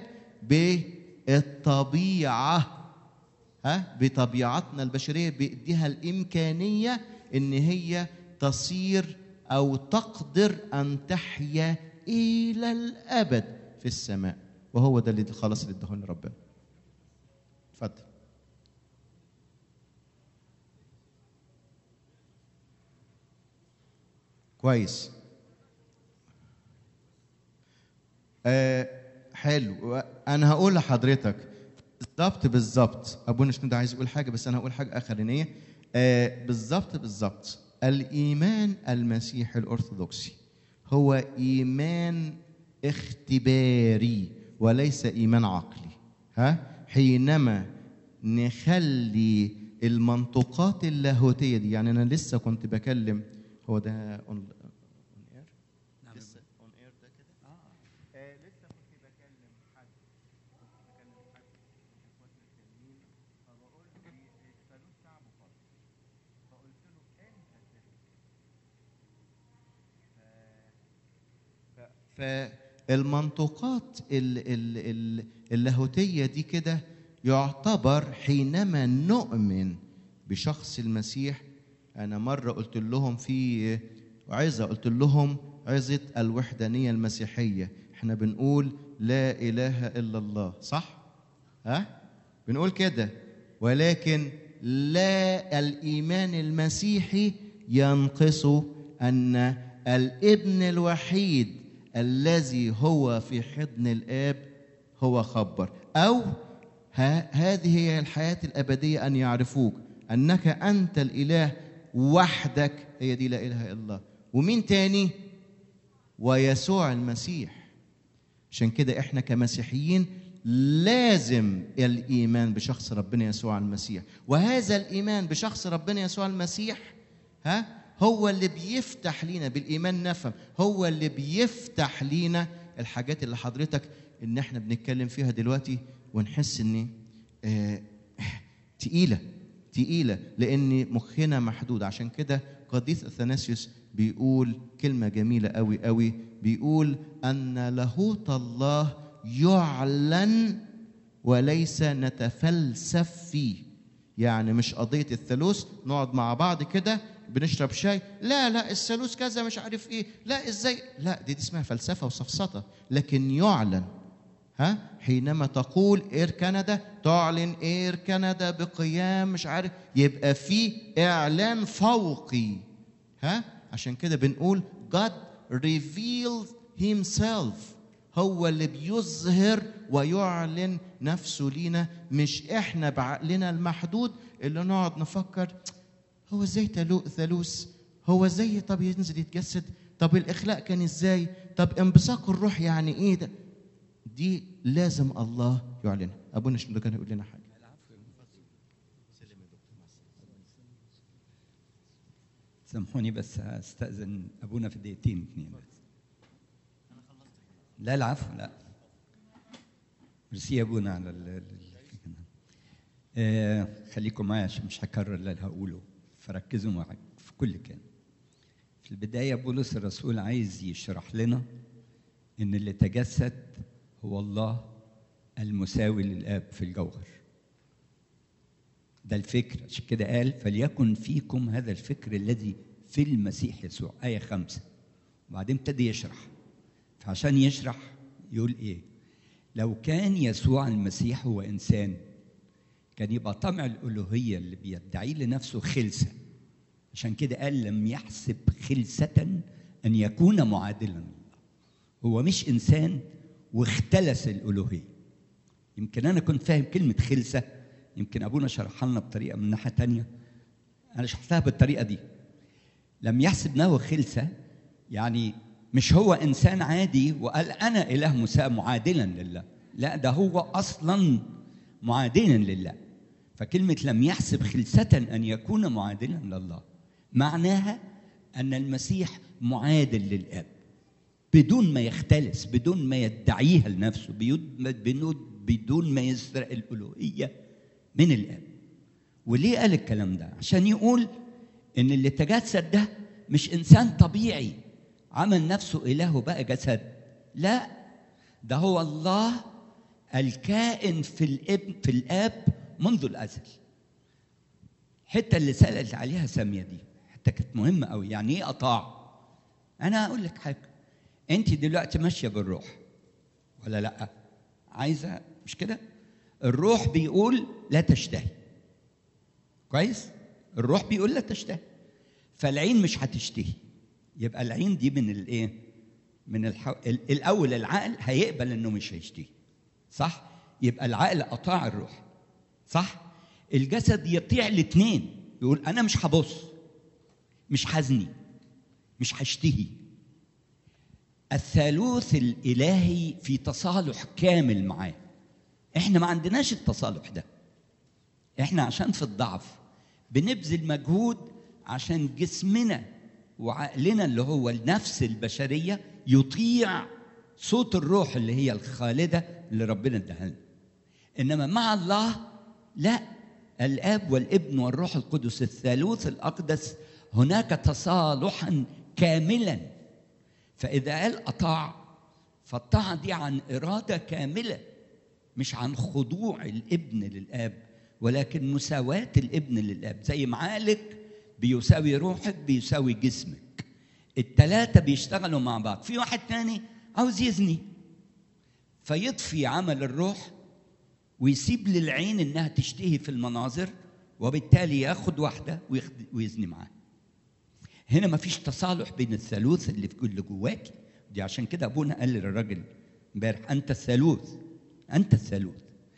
بالطبيعة ها بطبيعتنا البشريه بيديها الامكانيه ان هي تصير او تقدر ان تحيا الى الابد في السماء وهو ده اللي خلاص اللي اداه ربنا اتفضل كويس آه حلو انا هقول لحضرتك بالظبط بالظبط ابونا شنودة عايز يقول حاجه بس انا هقول حاجه اخرانيه آه بالظبط بالظبط الايمان المسيحي الارثوذكسي هو ايمان اختباري وليس ايمان عقلي ها حينما نخلي المنطقات اللاهوتيه دي يعني انا لسه كنت بكلم هو ده اون اير لسه اون اير ده كده اه لسه كنت بكلم حد كنت بكلم حد اخواتنا التانيين فبقول له الثالوث تعبه خالص فقلت له انت فالمنطقات ال- ال- ال- اللاهوتية دي كده يعتبر حينما نؤمن بشخص المسيح أنا مرة قلت لهم في عظة قلت لهم عظة الوحدانية المسيحية احنا بنقول لا إله إلا الله صح؟ ها؟ بنقول كده ولكن لا الإيمان المسيحي ينقص أن الابن الوحيد الذي هو في حضن الآب هو خبر أو ها هذه هي الحياة الأبدية أن يعرفوك أنك أنت الإله وحدك هي دي لا إله إلا الله ومين تاني ويسوع المسيح عشان كده احنا كمسيحيين لازم الايمان بشخص ربنا يسوع المسيح وهذا الايمان بشخص ربنا يسوع المسيح ها هو اللي بيفتح لينا بالايمان نفهم هو اللي بيفتح لينا الحاجات اللي حضرتك ان احنا بنتكلم فيها دلوقتي ونحس ان آه تقيله تقيله لان مخنا محدود عشان كده قديس اثناسيوس بيقول كلمه جميله قوي قوي بيقول ان لاهوت الله يعلن وليس نتفلسف فيه يعني مش قضيه الثالوث نقعد مع بعض كده بنشرب شاي لا لا الثالوث كذا مش عارف ايه لا ازاي لا دي, دي اسمها فلسفه وسفسطه لكن يعلن ها حينما تقول اير كندا تعلن اير كندا بقيام مش عارف يبقى في اعلان فوقي ها عشان كده بنقول God reveals himself هو اللي بيظهر ويعلن نفسه لينا مش احنا بعقلنا المحدود اللي نقعد نفكر هو ازاي تلو- ثالوث هو ازاي طب ينزل يتجسد طب الاخلاق كان ازاي طب انبثاق الروح يعني ايه ده دي لازم الله يعلنها ابونا شنو كان يقول لنا حاجه سامحوني بس هستأذن أبونا في دقيقتين اتنين بس لا العفو لا ميرسي يا أبونا على ال ال- آه خليكم معايا عشان مش هكرر اللي أنا هقوله فركزوا معاك في كل كلمة في البداية بولس الرسول عايز يشرح لنا إن اللي تجسد هو الله المساوي للآب في الجوهر ده الفكر عشان كده قال فليكن فيكم هذا الفكر الذي في المسيح يسوع آية خمسة وبعدين ابتدي يشرح فعشان يشرح يقول إيه لو كان يسوع المسيح هو إنسان كان يبقى طمع الألوهية اللي بيدعيه لنفسه خلسة عشان كده قال لم يحسب خلسة أن يكون معادلا لله هو مش إنسان واختلس الألوهية يمكن أنا كنت فاهم كلمة خلسة يمكن أبونا شرحها لنا بطريقة من ناحية تانية أنا شرحتها بالطريقة دي لم يحسب انه خلسه يعني مش هو انسان عادي وقال انا اله مساء معادلا لله لا ده هو اصلا معادلا لله فكلمه لم يحسب خلسه ان يكون معادلا لله معناها ان المسيح معادل للاب بدون ما يختلس بدون ما يدعيها لنفسه بدون بدون ما يسرق الالوهيه من الاب وليه قال الكلام ده عشان يقول ان اللي تجسد ده مش انسان طبيعي عمل نفسه اله وبقى جسد لا ده هو الله الكائن في الابن في الاب منذ الازل الحته اللي سالت عليها ساميه دي حته كانت مهمه قوي يعني ايه اطاع انا اقول لك حاجه انت دلوقتي ماشيه بالروح ولا لا عايزه مش كده الروح بيقول لا تشتهي كويس الروح بيقول لا تشتهي فالعين مش هتشتهي يبقى العين دي من الايه من الحو... الاول العقل هيقبل انه مش هيشتهي صح يبقى العقل اطاع الروح صح الجسد يطيع الاثنين يقول انا مش هبص مش حزني مش هشتهي الثالوث الالهي في تصالح كامل معاه احنا ما عندناش التصالح ده احنا عشان في الضعف بنبذل مجهود عشان جسمنا وعقلنا اللي هو النفس البشريه يطيع صوت الروح اللي هي الخالده اللي ربنا اداها لنا انما مع الله لا الاب والابن والروح القدس الثالوث الاقدس هناك تصالحا كاملا فاذا قال اطاع فالطاعه دي عن اراده كامله مش عن خضوع الابن للاب ولكن مساواة الابن للاب زي ما عقلك بيساوي روحك بيساوي جسمك التلاتة بيشتغلوا مع بعض في واحد تاني عاوز يزني فيطفي عمل الروح ويسيب للعين انها تشتهي في المناظر وبالتالي ياخد واحدة ويزني معاها هنا ما فيش تصالح بين الثالوث اللي في كل جواكي دي عشان كده ابونا قال للراجل امبارح انت الثالوث انت الثالوث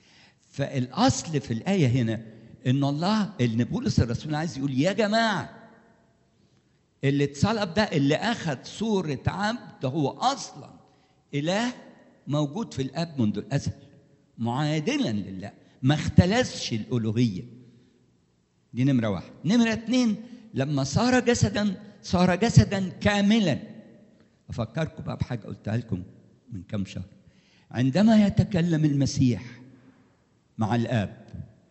فالاصل في الايه هنا ان الله ان بولس الرسول عايز يقول يا جماعه اللي اتصلب ده اللي اخذ صوره عبد ده هو اصلا اله موجود في الاب منذ الازل معادلا لله ما اختلسش الالوهيه دي نمره واحد نمره اتنين لما صار جسدا صار جسدا كاملا افكركم بقى بحاجه قلتها لكم من كم شهر عندما يتكلم المسيح مع الاب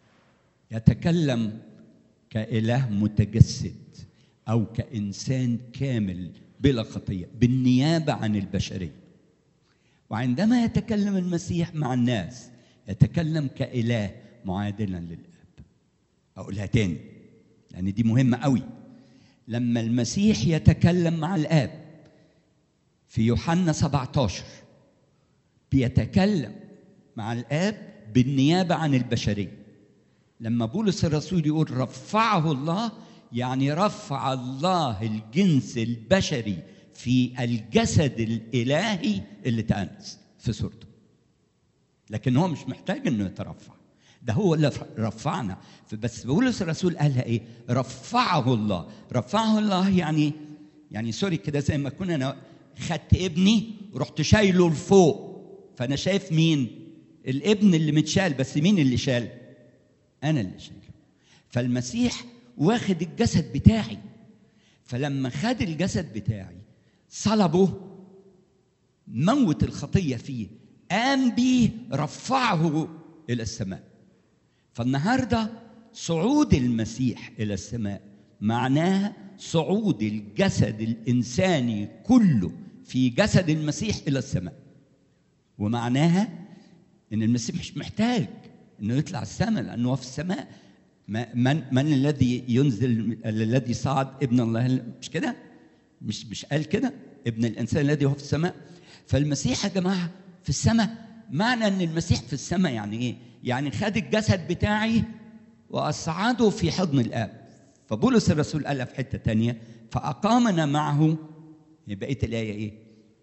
يتكلم كاله متجسد او كانسان كامل بلا خطيه بالنيابه عن البشريه وعندما يتكلم المسيح مع الناس يتكلم كاله معادلا للاب اقولها تاني لان دي مهمه قوي لما المسيح يتكلم مع الاب في يوحنا 17 بيتكلم مع الاب بالنيابه عن البشريه لما بولس الرسول يقول رفعه الله يعني رفع الله الجنس البشري في الجسد الالهي اللي تأنس في صورته لكن هو مش محتاج انه يترفع ده هو اللي رفعنا بس بولس الرسول قالها ايه رفعه الله رفعه الله يعني يعني سوري كده زي ما كنا انا خدت ابني ورحت شايله لفوق فانا شايف مين الابن اللي متشال بس مين اللي شال انا اللي شايله فالمسيح واخد الجسد بتاعي فلما خد الجسد بتاعي صلبه موت الخطيه فيه قام بيه رفعه الى السماء فالنهارده صعود المسيح الى السماء معناها صعود الجسد الانساني كله في جسد المسيح الى السماء ومعناها ان المسيح مش محتاج انه يطلع السماء لانه هو في السماء من من الذي ينزل الذي صعد ابن الله مش كده مش مش قال كده ابن الانسان الذي هو في السماء فالمسيح يا جماعه في السماء معنى ان المسيح في السماء يعني ايه يعني خد الجسد بتاعي واصعده في حضن الاب فبولس الرسول قالها في حته تانية فاقامنا معه بقيه الايه ايه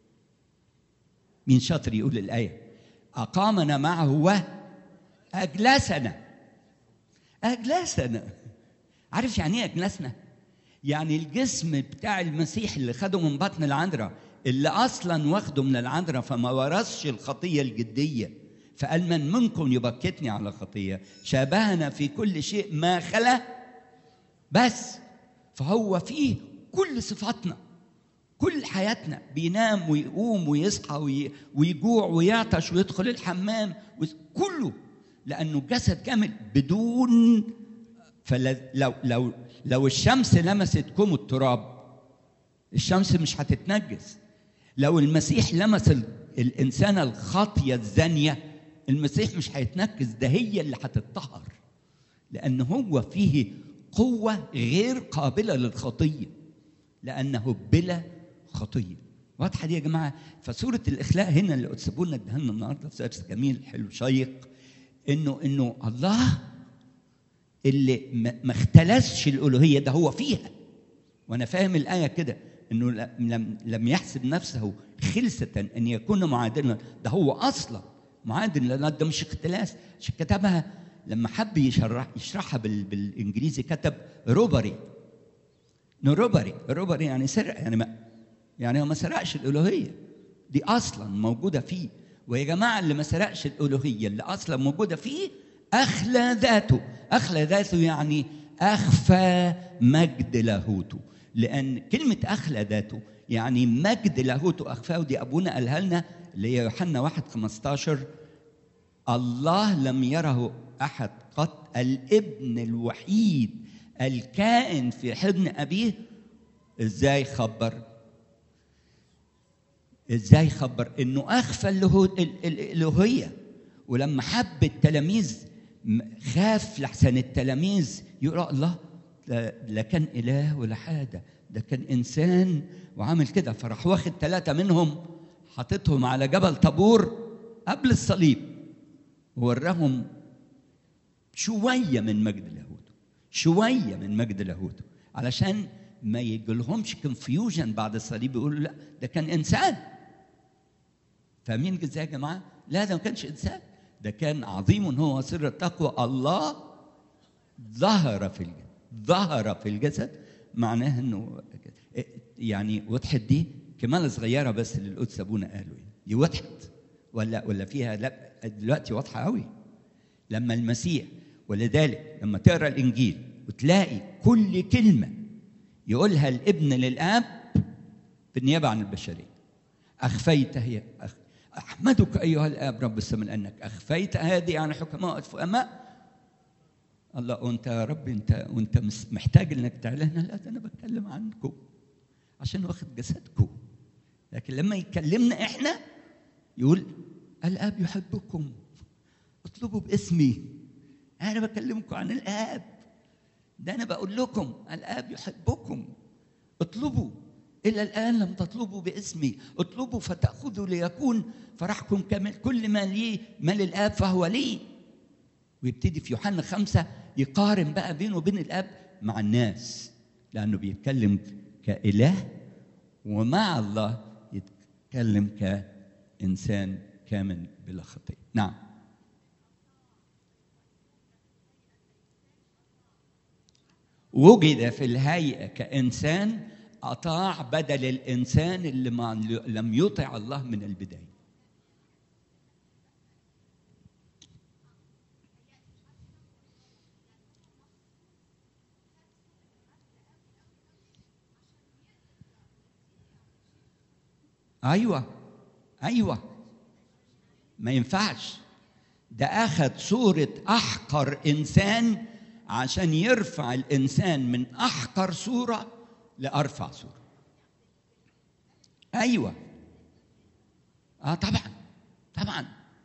مين شاطر يقول الايه اقامنا معه واجلسنا اجلسنا عارف يعني ايه اجلسنا يعني الجسم بتاع المسيح اللي خده من بطن العذراء اللي اصلا واخده من العذراء فما ورثش الخطيه الجديه فقال من منكم يبكتني على خطيه شابهنا في كل شيء ما خلا بس فهو فيه كل صفاتنا كل حياتنا بينام ويقوم ويصحى ويجوع ويعطش ويدخل الحمام كله لانه جسد كامل بدون فلو لو لو الشمس لمست كوم التراب الشمس مش هتتنجس لو المسيح لمس الانسان الخاطيه الزانيه المسيح مش هيتنكس ده هي اللي هتتطهر لان هو فيه قوه غير قابله للخطيه لانه بلا خطيه واضحه دي يا جماعه فسوره الاخلاء هنا اللي سابونا ادهنا النهارده في درس جميل حلو شيق انه انه الله اللي ما اختلسش الالوهيه ده هو فيها وانا فاهم الايه كده انه لم لم يحسب نفسه خلسه ان يكون معادلا ده هو اصلا معادل لله ده مش اختلاس عشان كتبها لما حب يشرح يشرحها بال بالانجليزي كتب روبري روبري روبري يعني سرق يعني ما يعني هو ما سرقش الالوهيه دي اصلا موجوده فيه ويا جماعه اللي ما سرقش الالوهيه اللي اصلا موجوده فيه اخلى ذاته اخلى ذاته يعني اخفى مجد لاهوته لان كلمه اخلى ذاته يعني مجد لاهوته اخفاه ودي ابونا قالها لنا اللي هي يوحنا 1 15 الله لم يره احد قط الابن الوحيد الكائن في حضن ابيه ازاي خبر ازاي خبر انه اخفى الالوهيه ولما حب التلاميذ خاف لحسن التلاميذ يقرا الله لا كان اله ولا حاجه ده كان انسان وعامل كده فراح واخد ثلاثه منهم حاططهم على جبل طابور قبل الصليب ووراهم شويه من مجد لاهوته شويه من مجد لاهوته علشان ما يجيلهمش كونفيوجن بعد الصليب يقولوا لا ده كان انسان فاهمين ازاي يا جماعه؟ لا ده ما كانش انسان ده كان عظيم هو سر التقوى الله ظهر في الجسد ظهر في الجسد معناه انه يعني وضحت دي كمالة صغيرة بس اللي القدس ابونا قالوا دي وضحت ولا ولا فيها لا دلوقتي واضحة قوي لما المسيح ولذلك لما تقرا الانجيل وتلاقي كل كلمة يقولها الابن للاب بالنيابة عن البشرية أخفيت هي أخ... أحمدك أيها الآب رب السماء لأنك أخفيت هذه عن حكماء الفهماء الله وأنت يا رب أنت وأنت محتاج إنك تعلنها لا ده أنا بتكلم عنكم عشان واخد جسدكم لكن لما يكلمنا إحنا يقول الآب يحبكم اطلبوا باسمي أنا بكلمكم عن الآب ده أنا بقول لكم الآب يحبكم اطلبوا إلى الآن لم تطلبوا باسمي اطلبوا فتأخذوا ليكون فرحكم كامل كل ما لي ما للآب فهو لي ويبتدي في يوحنا خمسة يقارن بقى بينه وبين الآب مع الناس لأنه بيتكلم كإله ومع الله يتكلم كإنسان كامل بلا خطية نعم وجد في الهيئة كإنسان أطاع بدل الإنسان اللي ما لم يطع الله من البداية أيوة أيوة ما ينفعش ده أخذ صورة أحقر إنسان عشان يرفع الإنسان من أحقر صورة لأرفع صورة أيوة آه طبعا طبعا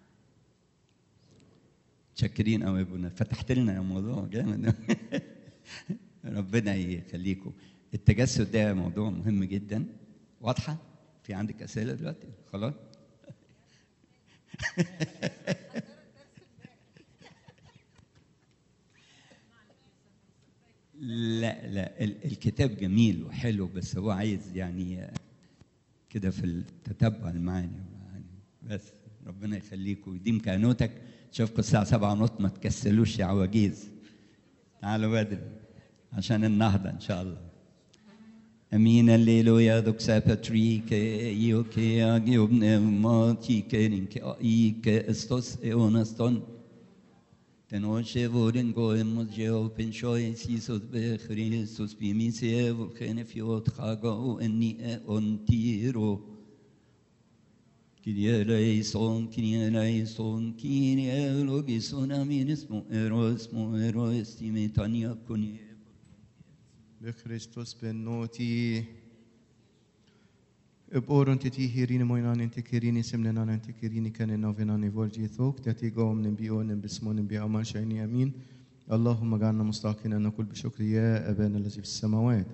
متشكرين قوي يا ابونا فتحت لنا الموضوع جامد ربنا يخليكم التجسد ده موضوع مهم جدا واضحه في عندك اسئله دلوقتي خلاص لا لا ال- الكتاب جميل وحلو بس هو عايز يعني كده في التتبع المعاني يعني بس ربنا يخليك ويديم كهنوتك تشوفكم الساعة سبعة ونص ما تكسلوش يا عواجيز تعالوا بدري عشان النهضة إن شاء الله أمين الليلويا دوكسا باتريك يوكي أجيوب نماتي كيرينك أيك استوس إونستون تنوشه ورن قوم جيو بنشوي سيسوس بخريستوس بيميسي وخين فيوت خاغو إني أنتيرو Kyrie eleison, Kyrie eleison, Kyrie logison, amin اسمو إيرو اسمو إيرو استيمي تانيا كوني بخريستوس بنوتي بأورون تتي هيرين موينان انت كيريني سمنان انت كيريني كان نوفينان فولجي ثوك تاتي قوم نبيون بسمون بأمان شعيني أمين اللهم اجعلنا مستحقين أن نقول بشكر يا أبانا الذي في السماوات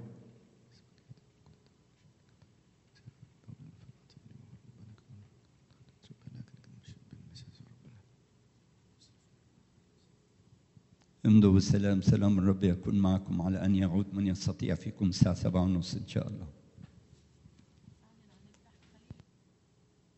امضوا بالسلام سلام الرب يكون معكم على أن يعود من يستطيع فيكم الساعة سبعة ونص إن شاء الله